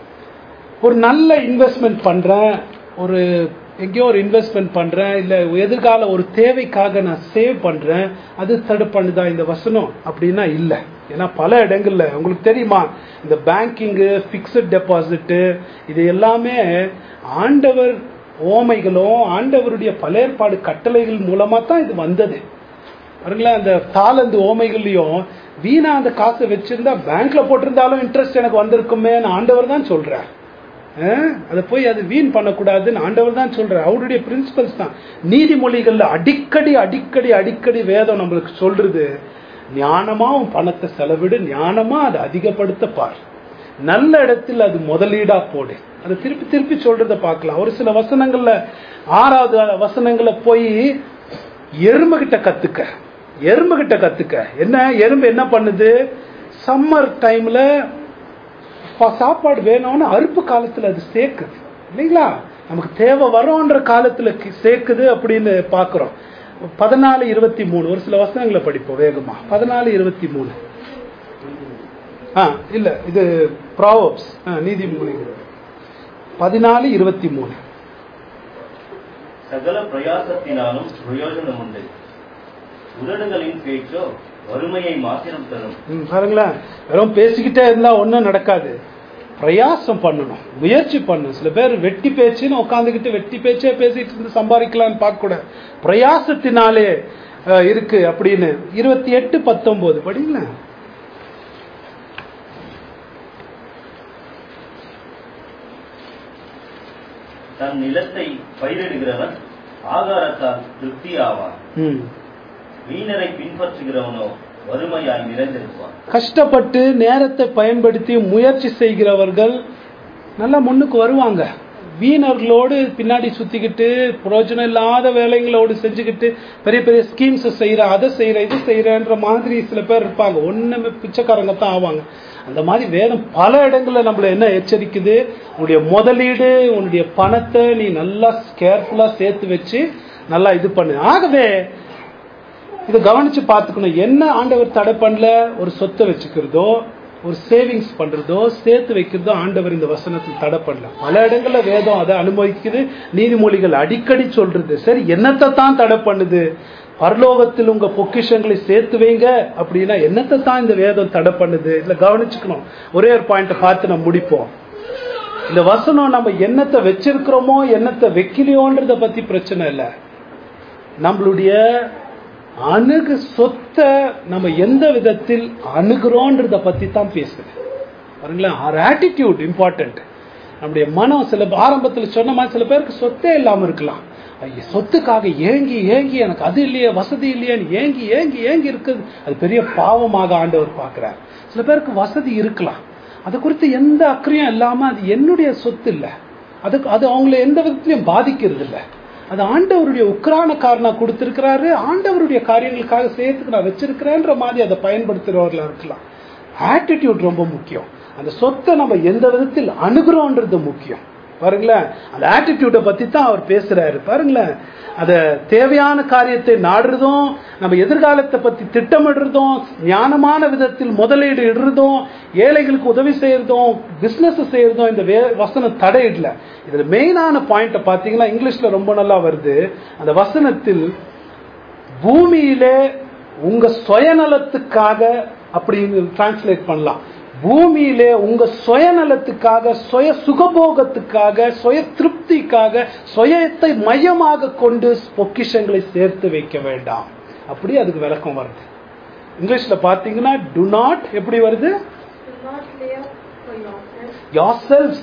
Speaker 1: ஒரு நல்ல இன்வெஸ்ட்மெண்ட் பண்றேன் ஒரு எங்கேயோ ஒரு இன்வெஸ்ட்மெண்ட் பண்றேன் இல்ல எதிர்கால ஒரு தேவைக்காக நான் சேவ் பண்றேன் அது தடுப்பானுதா இந்த வசனம் அப்படின்னா இல்ல ஏன்னா பல இடங்கள்ல உங்களுக்கு தெரியுமா இந்த பேங்கிங்கு பிக்சட் டெபாசிட் இது எல்லாமே ஆண்டவர் ஓமைகளும் ஆண்டவருடைய பழையற்பாடு கட்டளைகள் மூலமா தான் இது வந்தது பாருங்களேன் அந்த தாளந்து ஓமைகள்லயும் வீணா அந்த காசை வச்சிருந்தா பேங்க்ல போட்டிருந்தாலும் இன்ட்ரெஸ்ட் எனக்கு வந்திருக்குமே ஆண்டவர் தான் சொல்றார் அஹ், அதை போய் அது வீண் பண்ணக்கூடாதுன்னு ஆண்டவர் தான் சொல்றார் அவருடைய பிரின்சிபல்ஸ் தான் நீதிமொழிகள்ல அடிக்கடி அடிக்கடி அடிக்கடி வேதம் நம்மளுக்கு சொல்றது ஞானமா உன் பணத்தை செலவிடு ஞானமா அதை அதிகப்படுத்த பார் நல்ல இடத்தில் அது முதலீடா போடு அதை திருப்பி திருப்பி சொல்றத பார்க்கலாம் ஒரு சில வசனங்கள்ல ஆறாவது வசனங்களை போய் எறும்பு கிட்ட கத்துக்க எறும்பு கிட்ட கத்துக்க என்ன எறும்பு என்ன பண்ணுது சம்மர் டைம்ல ப- சாப்பாடு வேணும்னு அறுப்பு காலத்துல அது சேர்க்குது இல்லைங்களா நமக்கு தேவை வரோன்ற காலத்துல கி- சேர்க்குது அப்படின்னு பாக்குறோம் பதினாலு இருபத்தி மூணு ஒரு சில வசனங்களை படிப்போம் வேகமா பதினாலு இருபத்தி மூணு ஆ இல்ல இது ப்ராவப்ஸ் நீதிமொழிகள் பதினாலு இருபத்தி மூணு
Speaker 2: சகல பிரயாசத்தினாலும் பிரயோஜனம் உண்டு உதடுகளின் பேச்சோ வறுமையை மாத்திரம் தரும்
Speaker 1: ம், பாருங்களேன் வெறும் பேசிக்கிட்டே இருந்தா ஒன்றும் நடக்காது பிரயாசம் பண்ணணும் முயற்சி பண்ணணும் சில பேர் வெட்டி பேச்சுன்னு உட்காந்துக்கிட்டு வெட்டி பேச்சே பேசிட்டு இருந்து சம்பாதிக்கலாம்னு பார்க்க கூட பிரயாசத்தினாலே அஹ், இருக்கு அப்படின்னு இருபத்தி எட்டு பத்தொன்பது படிங்களேன்
Speaker 2: தன் நிலத்தை பயிரிடுகிறவன் ஆகாரத்தால் திருப்தி ஆவான்
Speaker 1: ம்
Speaker 2: வீணரை பின்பற்றுகிறவனோ வறுமையாய் நிறைந்திருப்பான்
Speaker 1: கஷ்டப்பட்டு நேரத்தை பயன்படுத்தி முயற்சி செய்கிறவர்கள் நல்லா முன்னுக்கு வருவாங்க வீணர்களோடு பின்னாடி சுத்திக்கிட்டு பிரயோஜனம் இல்லாத வேலைங்களோடு செஞ்சுக்கிட்டு பெரிய பெரிய ஸ்கீம்ஸ் செய்யற அதை செய்யற இது செய்யறன்ற மாதிரி சில பேர் இருப்பாங்க ஒண்ணுமே பிச்சைக்காரங்க தான் ஆவாங்க அந்த மாதிரி வேதம் பல இடங்கள்ல நம்மள என்ன எச்சரிக்குது உன்னுடைய முதலீடு உன்னுடைய பணத்தை நீ நல்லா கேர்ஃபுல்லா சேர்த்து வச்சு நல்லா இது பண்ணு ஆகவே இதை கவனிச்சு பார்த்துக்கணும் என்ன ஆண்டவர் தடை பண்ணல ஒரு சொத்தை வச்சுக்கிறதோ ஒரு சேவிங்ஸ் பண்றதோ சேர்த்து வைக்கிறதோ ஆண்டவர் இந்த வசனத்தில் தடை பண்ணல பல இடங்கள்ல வேதம் அதை அனுமதிக்குது நீதிமொழிகள் அடிக்கடி சொல்றது சரி என்னத்தை தான் தடை பண்ணுது பரலோகத்தில் உங்க பொக்கிஷங்களை சேர்த்து வைங்க அப்படின்னா என்னத்தை தான் இந்த வேதம் தடை பண்ணுது இல்ல கவனிச்சுக்கணும் ஒரே ஒரு பாயிண்ட் பார்த்து நம்ம முடிப்போம் இந்த வசனம் நம்ம என்னத்தை வச்சிருக்கிறோமோ என்னத்தை வைக்கலையோன்றத பத்தி பிரச்சனை இல்லை நம்மளுடைய அணுகு சொத்தை நம்ம எந்த விதத்தில் அணுகிறோன்றத பத்தி தான் பேசுது பாருங்களேன் ஆர் ஆட்டிடியூட் இம்பார்ட்டன்ட் நம்முடைய மனம் சில ஆரம்பத்துல சொன்ன மாதிரி சில பேருக்கு சொத்தே இல்லாம இருக்கலாம் ஐய சொத்துக்காக ஏங்கி ஏங்கி எனக்கு அது இல்லையே வசதி இல்லையேன்னு ஏங்கி ஏங்கி ஏங்கி இருக்குது அது பெரிய பாவமாக ஆண்டவர் பார்க்கிறார் சில பேருக்கு வசதி இருக்கலாம் அது குறித்து எந்த அக்கறையும் இல்லாம அது என்னுடைய சொத்து இல்லை அதுக்கு அது அவங்கள எந்த விதத்திலையும் பாதிக்கிறது இல்லை அது ஆண்டவருடைய உக்ரான காரணா கொடுத்திருக்கிறாரு ஆண்டவருடைய காரியங்களுக்காக சேர்த்துக்கு நான் வச்சிருக்கிறேன்ற மாதிரி அதை பயன்படுத்துறவர்களா இருக்கலாம் ஆட்டிடியூட் ரொம்ப முக்கியம் அந்த சொத்தை நம்ம எந்த விதத்தில் அணுகிறோன்றது முக்கியம் பாருங்களேன் அந்த ஆட்டிடியூட பத்தி தான் அவர் பேசுறாரு பாருங்களேன் அத தேவையான காரியத்தை நாடுறதும் நம்ம எதிர்காலத்தை பத்தி திட்டமிடுறதும் ஞானமான விதத்தில் முதலீடு இடுறதும் ஏழைகளுக்கு உதவி செய்யறதும் பிசினஸ் செய்யறதும் இந்த வே- வசனம் தடையிடல இதுல மெயினான பாயிண்ட பாத்தீங்கன்னா இங்கிலீஷ்ல ரொம்ப நல்லா வருது அந்த வசனத்தில் பூமியிலே உங்க சுயநலத்துக்காக அப்படின்னு டிரான்ஸ்லேட் பண்ணலாம் பூமியிலே உங்க சுயநலத்துக்காக சுய சுகபோகத்துக்காக சுய திருப்திக்காக சுயத்தை மையமாக கொண்டு பொக்கிஷங்களை சேர்த்து வைக்க வேண்டாம் அப்படி அதுக்கு விளக்கம் வருது இங்கிலீஷ்ல பாத்தீங்கன்னா டு நாட் எப்படி வருது
Speaker 4: Do not lay up for yourself
Speaker 1: yourselves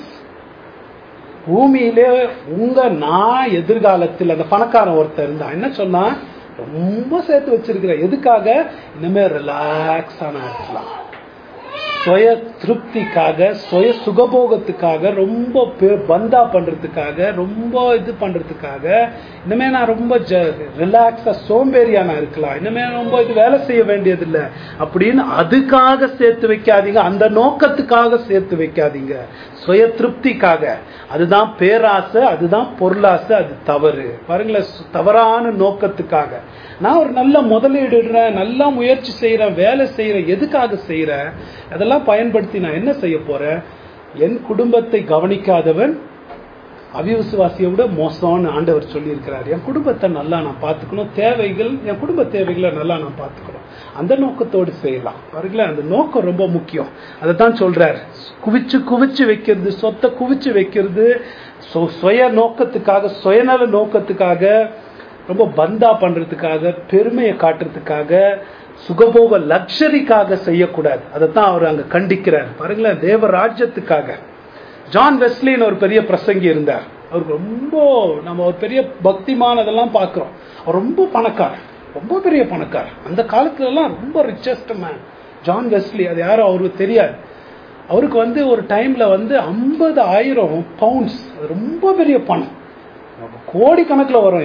Speaker 1: பூமியிலே உங்க நான் எதிர்காலத்தில் அந்த பணக்காரன் ஒருத்தர் இருந்தான் என்ன சொன்னா ரொம்ப சேர்த்து வச்சிருக்கிறேன் எதுக்காக இனிமே ரிலாக்ஸான இருக்கலாம் சுய திருப்திக்காக சுய சுகபோகத்துக்காக ரொம்ப பே- பந்தா பண்றதுக்காக ரொம்ப இது பண்றதுக்காக இனிமே நான் ரொம்ப ரிலாக்ஸா சோம்பேறியா நான் இருக்கலாம் இனிமே ரொம்ப இது வேலை செய்ய வேண்டியதில்லை அப்படின்னு அதுக்காக சேர்த்து வைக்காதீங்க அந்த நோக்கத்துக்காக சேர்த்து வைக்காதீங்க சுய திருப்திக்காக அதுதான் பேராசை அதுதான் பொருளாசை அது தவறு பாருங்களேன் சு- தவறான நோக்கத்துக்காக நான் ஒரு நல்ல முதலீடுறேன் நல்லா முயற்சி செய்யறேன் வேலை செய்யறேன் எதுக்காக செய்யறேன் அதெல்லாம் பயன்படுத்தி நான் என்ன செய்ய போறேன் என் குடும்பத்தை கவனிக்காதவன் அவிவிசுவாசியை விட மோசம்னு ஆண்டவர் சொல்லி இருக்கிறார் என் குடும்பத்தை நல்லா நான் பார்த்துக்கணும் தேவைகள் என் குடும்ப தேவைகளை நல்லா நான் பார்த்துக்கணும் அந்த நோக்கத்தோடு செய்யலாம் பாருங்களேன் அந்த நோக்கம் ரொம்ப முக்கியம் அதை தான் சொல்றார் குவிச்சு குவிச்சு வைக்கிறது சொத்தை குவிச்சு வைக்கிறது சு- சுய நோக்கத்துக்காக சுயநல நோக்கத்துக்காக ரொம்ப பந்தா பண்றதுக்காக பெருமையை காட்டுறதுக்காக சுகபோக லக்ஸரிக்காக செய்யக்கூடாது அதைத்தான் அவர் அங்க கண்டிக்கிறார் பாருங்களேன் தேவ ராஜ்யத்துக்காக ஜான் வெஸ்லின்னு ஒரு பெரிய பிரசங்கி இருந்தார் அவருக்கு ரொம்ப நம்ம ஒரு பெரிய பக்திமான் அதெல்லாம் பார்க்கிறோம் அவர் ரொம்ப பணக்காரர் ரொம்ப பெரிய பணக்காரர் அந்த காலத்துல எல்லாம் ரொம்ப ரிச்சஸ்ட் மேன் ஜான் வெஸ்லி அது யாரும் அவருக்கு தெரியாது அவருக்கு வந்து ஒரு டைம்ல வந்து ஐம்பது ஆயிரம் பவுண்ட்ஸ் ரொம்ப பெரிய பணம் கோடி கணக்குல வரும் இப்போ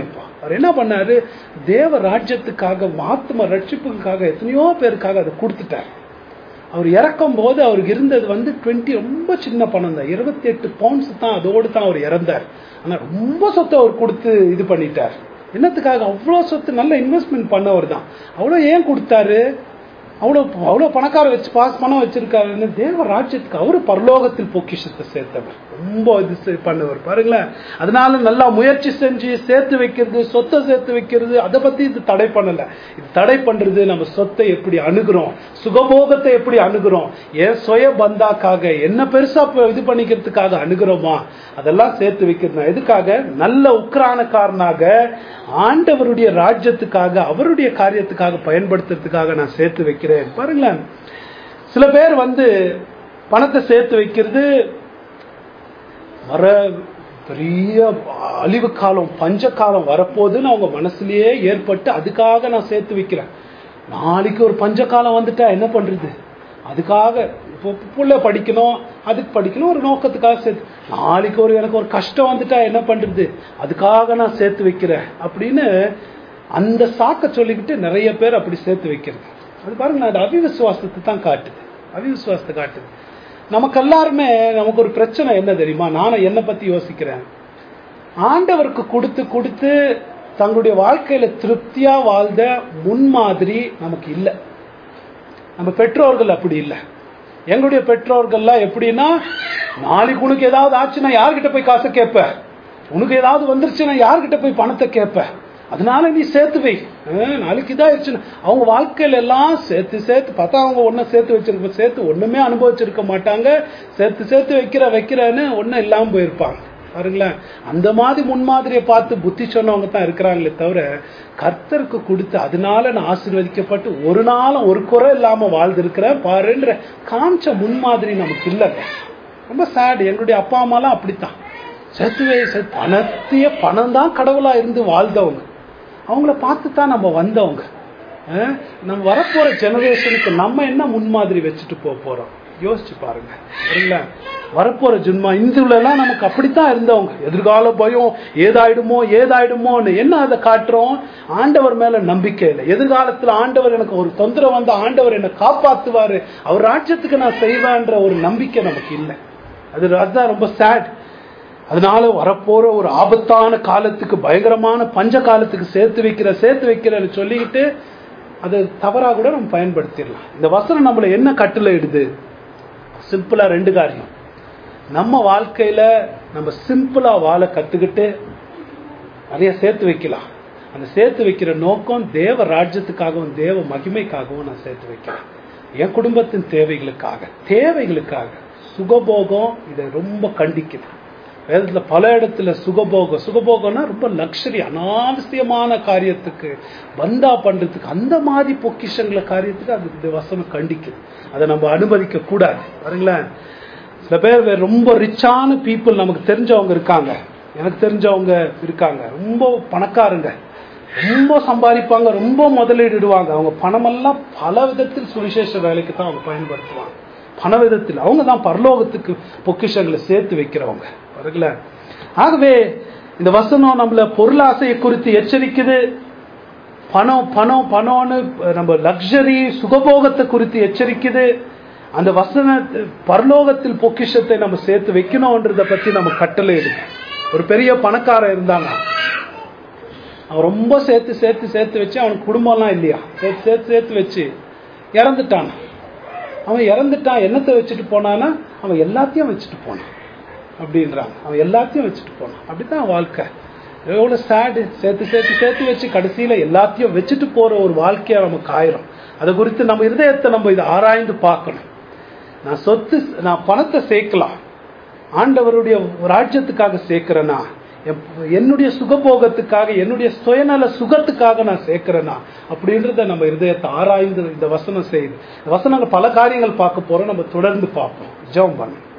Speaker 1: அவர் என்ன பண்ணாரு தேவ ராஜ்யத்துக்காக ஆத்ம ரட்சிப்புக்காக எத்தனையோ பேருக்காக அதை கொடுத்துட்டார் அவர் இறக்கும் போது அவருக்கு இருந்தது வந்து டுவெண்ட்டி ரொம்ப சின்ன பணம் தான் இருபத்தி எட்டு பவுண்ட்ஸ் தான் அதோடு தான் அவர் இறந்தார் ஆனா ரொம்ப சொத்தை அவர் கொடுத்து இது பண்ணிட்டார் என்னத்துக்காக அவ்வளோ சொத்து நல்ல இன்வெஸ்ட்மெண்ட் பண்ணவர் தான் அவ்வளோ ஏன் கொடுத்தாரு அவ்வளோ அவ்வளோ பணக்கார வச்சு பாஸ் பணம் வச்சிருக்காருன்னு தேவ ராஜ்யத்துக்கு அவரு பரலோகத்தில் பொக்கிஷத்தை சேர்த்தவர் ரொம்ப இது செ- பண்ணவர் பாருங்களேன் அதனால நல்லா முயற்சி செஞ்சு சேர்த்து வைக்கிறது சொத்தை சேர்த்து வைக்கிறது அதை பத்தி இது தடை பண்ணல இது தடை பண்றது நம்ம சொத்தை எப்படி அணுகிறோம் சுகபோகத்தை எப்படி அணுகிறோம் ஏன் சுய பந்தாக்காக என்ன பெருசா ப- இது பண்ணிக்கிறதுக்காக அணுகிறோமா அதெல்லாம் சேர்த்து வைக்கிறது எதுக்காக நல்ல உக்ரானக்காரனாக ஆண்டவருடைய ராஜ்யத்துக்காக அவருடைய காரியத்துக்காக பயன்படுத்துறதுக்காக நான் சேர்த்து வைக்கிறேன் பாருங்களேன் சில பேர் வந்து பணத்தை சேர்த்து வைக்கிறது வர பெரிய அழிவு காலம் பஞ்ச காலம் வரப்போகுதுன்னு அவங்க மனசுலயே ஏற்பட்டு அதுக்காக நான் சேர்த்து வைக்கிறேன் நாளைக்கு ஒரு பஞ்ச காலம் வந்துட்டா என்ன பண்றது அதுக்காக இப்போ புள்ள படிக்கணும் அதுக்கு படிக்கணும் ஒரு நோக்கத்துக்காக சேர்த்து நாளைக்கு ஒரு எனக்கு ஒரு கஷ்டம் வந்துட்டா என்ன பண்றது அதுக்காக நான் சேர்த்து வைக்கிறேன் அப்படின்னு அந்த சாக்க சொல்லிக்கிட்டு நிறைய பேர் அப்படி சேர்த்து வைக்கிறது அது பாருங்க அது அவிவிசுவாசத்தை தான் காட்டுது அவிவிசுவாசத்தை காட்டுது நமக்கு எல்லாருமே நமக்கு ஒரு பிரச்சனை என்ன தெரியுமா நானும் என்னை பத்தி யோசிக்கிறேன் ஆண்டவருக்கு கொடுத்து கொடுத்து தங்களுடைய வாழ்க்கையில திருப்தியா வாழ்ந்த முன்மாதிரி நமக்கு இல்லை நம்ம பெற்றோர்கள் அப்படி இல்லை எங்களுடைய பெற்றோர்கள்லாம் எப்படின்னா நாளைக்கு உனக்கு ஏதாவது ஆச்சுன்னா யார்கிட்ட போய் காசை கேட்ப உனக்கு ஏதாவது வந்துருச்சுன்னா யார்கிட்ட போய் பணத்தை கேட்ப அதனால நீ சேர்த்து வை அஹ், நாளைக்கு இதாயிருச்சுன்னா அவங்க வாழ்க்கையில எல்லாம் சேர்த்து சேர்த்து பார்த்தா அவங்க ஒன்னும் சேர்த்து வச்சிருக்க சேர்த்து ஒண்ணுமே அனுபவிச்சிருக்க மாட்டாங்க சேர்த்து சேர்த்து வைக்கிற வைக்கிறேன்னு ஒன்னும் இல்லாம போயிருப்பாங்க பாருங்களேன் அந்த மாதிரி முன்மாதிரியை பார்த்து புத்தி சொன்னவங்க தான் இருக்கிறாங்களே தவிர கர்த்தருக்கு கொடுத்து அதனால நான் ஆசீர்வதிக்கப்பட்டு ஒரு நாளும் ஒரு குறை இல்லாம வாழ்ந்திருக்கிறேன் பாருன்ற காமிச்ச முன்மாதிரி நமக்கு இல்லைங்க ரொம்ப சேட் எங்களுடைய அப்பா அம்மாலாம் அப்படித்தான் சேர்த்துவே சேர்த்து பணத்தையே பணம் தான் கடவுளா இருந்து வாழ்ந்தவங்க அவங்கள பார்த்து தான் நம்ம வந்தவங்க அஹ், நம்ம வரப்போற ஜெனரேஷனுக்கு நம்ம என்ன முன்மாதிரி வச்சுட்டு போக போறோம் யோசிச்சு பாருங்க சரிங்களா வரப்போற ஜென்மா இந்துல எல்லாம் நமக்கு அப்படித்தான் இருந்தவங்க எதிர்கால பயம் ஏதாயிடுமோ ஏதாயிடுமோன்னு என்ன அதை காட்டுறோம் ஆண்டவர் மேல நம்பிக்கை இல்லை எதிர்காலத்துல ஆண்டவர் எனக்கு ஒரு தொந்தரவு வந்த ஆண்டவர் என்னை காப்பாத்துவாரு அவர் ராஜ்யத்துக்கு நான் செய்வேன்ற ஒரு நம்பிக்கை நமக்கு இல்லை அது அதுதான் ரொம்ப சேட் அதனால வரப்போற ஒரு ஆபத்தான காலத்துக்கு பயங்கரமான பஞ்ச காலத்துக்கு சேர்த்து வைக்கிற சேர்த்து வைக்கிறன்னு சொல்லிக்கிட்டு அது தவறா கூட நம்ம பயன்படுத்திடலாம் இந்த வசனம் நம்மள என்ன கட்டளை இடுது சிம்பிளா ரெண்டு காரியம் நம்ம வாழ்க்கையில நம்ம சிம்பிளா வாழ கத்துக்கிட்டு நிறைய சேர்த்து வைக்கலாம் அந்த சேர்த்து வைக்கிற நோக்கம் தேவ ராஜ்யத்துக்காகவும் தேவ மகிமைக்காகவும் நான் சேர்த்து வைக்கிறேன் என் குடும்பத்தின் தேவைகளுக்காக தேவைகளுக்காக சுகபோகம் இதை ரொம்ப கண்டிக்குது வேதத்துல பல இடத்துல சுகபோகம் சுகபோகம்னா ரொம்ப லக்ஸரி அனாவசியமான காரியத்துக்கு பந்தா பண்றதுக்கு அந்த மாதிரி பொக்கிஷங்கள காரியத்துக்கு அது இந்த வசனம் கண்டிக்குது அதை நம்ம அனுமதிக்க கூடாது பாருங்களேன் சில பேர் வே- ரொம்ப ரிச்சான பீப்புள் நமக்கு தெரிஞ்சவங்க இருக்காங்க எனக்கு தெரிஞ்சவங்க இருக்காங்க ரொம்ப பணக்காரங்க ரொம்ப சம்பாதிப்பாங்க ரொம்ப முதலீடுவாங்க அவங்க பணமெல்லாம் பல விதத்தில் சுவிசேஷ வேலைக்கு தான் அவங்க பயன்படுத்துவாங்க பண விதத்தில் அவங்க தான் பரலோகத்துக்கு பொக்கிஷங்களை சேர்த்து வைக்கிறவங்க பாருங்கள ஆகவே இந்த வசனம் நம்மள பொருளாசையை குறித்து எச்சரிக்குது பணம் பணம் பணம்னு நம்ம லக்ஸரி சுகபோகத்தை குறித்து எச்சரிக்குது அந்த வசன பரலோகத்தில் பொக்கிஷத்தை நம்ம சேர்த்து வைக்கணும்ன்றத பத்தி நம்ம கட்டளை இருக்கு ஒரு பெரிய பணக்காரன் இருந்தாங்க அவன் ரொம்ப சேர்த்து சேர்த்து சேர்த்து வச்சு அவனுக்கு குடும்பம்லாம் இல்லையா சேர்த்து சேர்த்து சேர்த்து வச்சு இறந்துட்டான் அவன் இறந்துட்டான் என்னத்தை வச்சுட்டு போனான்னா அவன் எல்லாத்தையும் வச்சுட்டு போனான் அப்படின்றாங்க அவன் எல்லாத்தையும் வச்சுட்டு போனான் அப்படித்தான் வாழ்க்கை எவ்வளவு சேடு சேர்த்து சேர்த்து சேர்த்து வச்சு கடைசியில எல்லாத்தையும் வச்சுட்டு போற ஒரு வாழ்க்கையா நமக்கு ஆயிரும் அதை குறித்து நம்ம இருதயத்தை நம்ம இதை ஆராய்ந்து பார்க்கணும் நான் சொத்து நான் பணத்தை சேர்க்கலாம் ஆண்டவருடைய ராஜ்யத்துக்காக சேர்க்கிறேனா என்- என்னுடைய சுகபோகத்துக்காக என்னுடைய சுயநல சுகத்துக்காக நான் சேர்க்கிறேனா அப்படின்றத நம்ம இருதயத்தை ஆராய்ந்து இந்த வசனம் செய்யுது இந்த வசனங்கள் பல காரியங்கள் பார்க்க போறோம் நம்ம தொடர்ந்து பார்ப்போம் ஜெபம் பண்ணணும்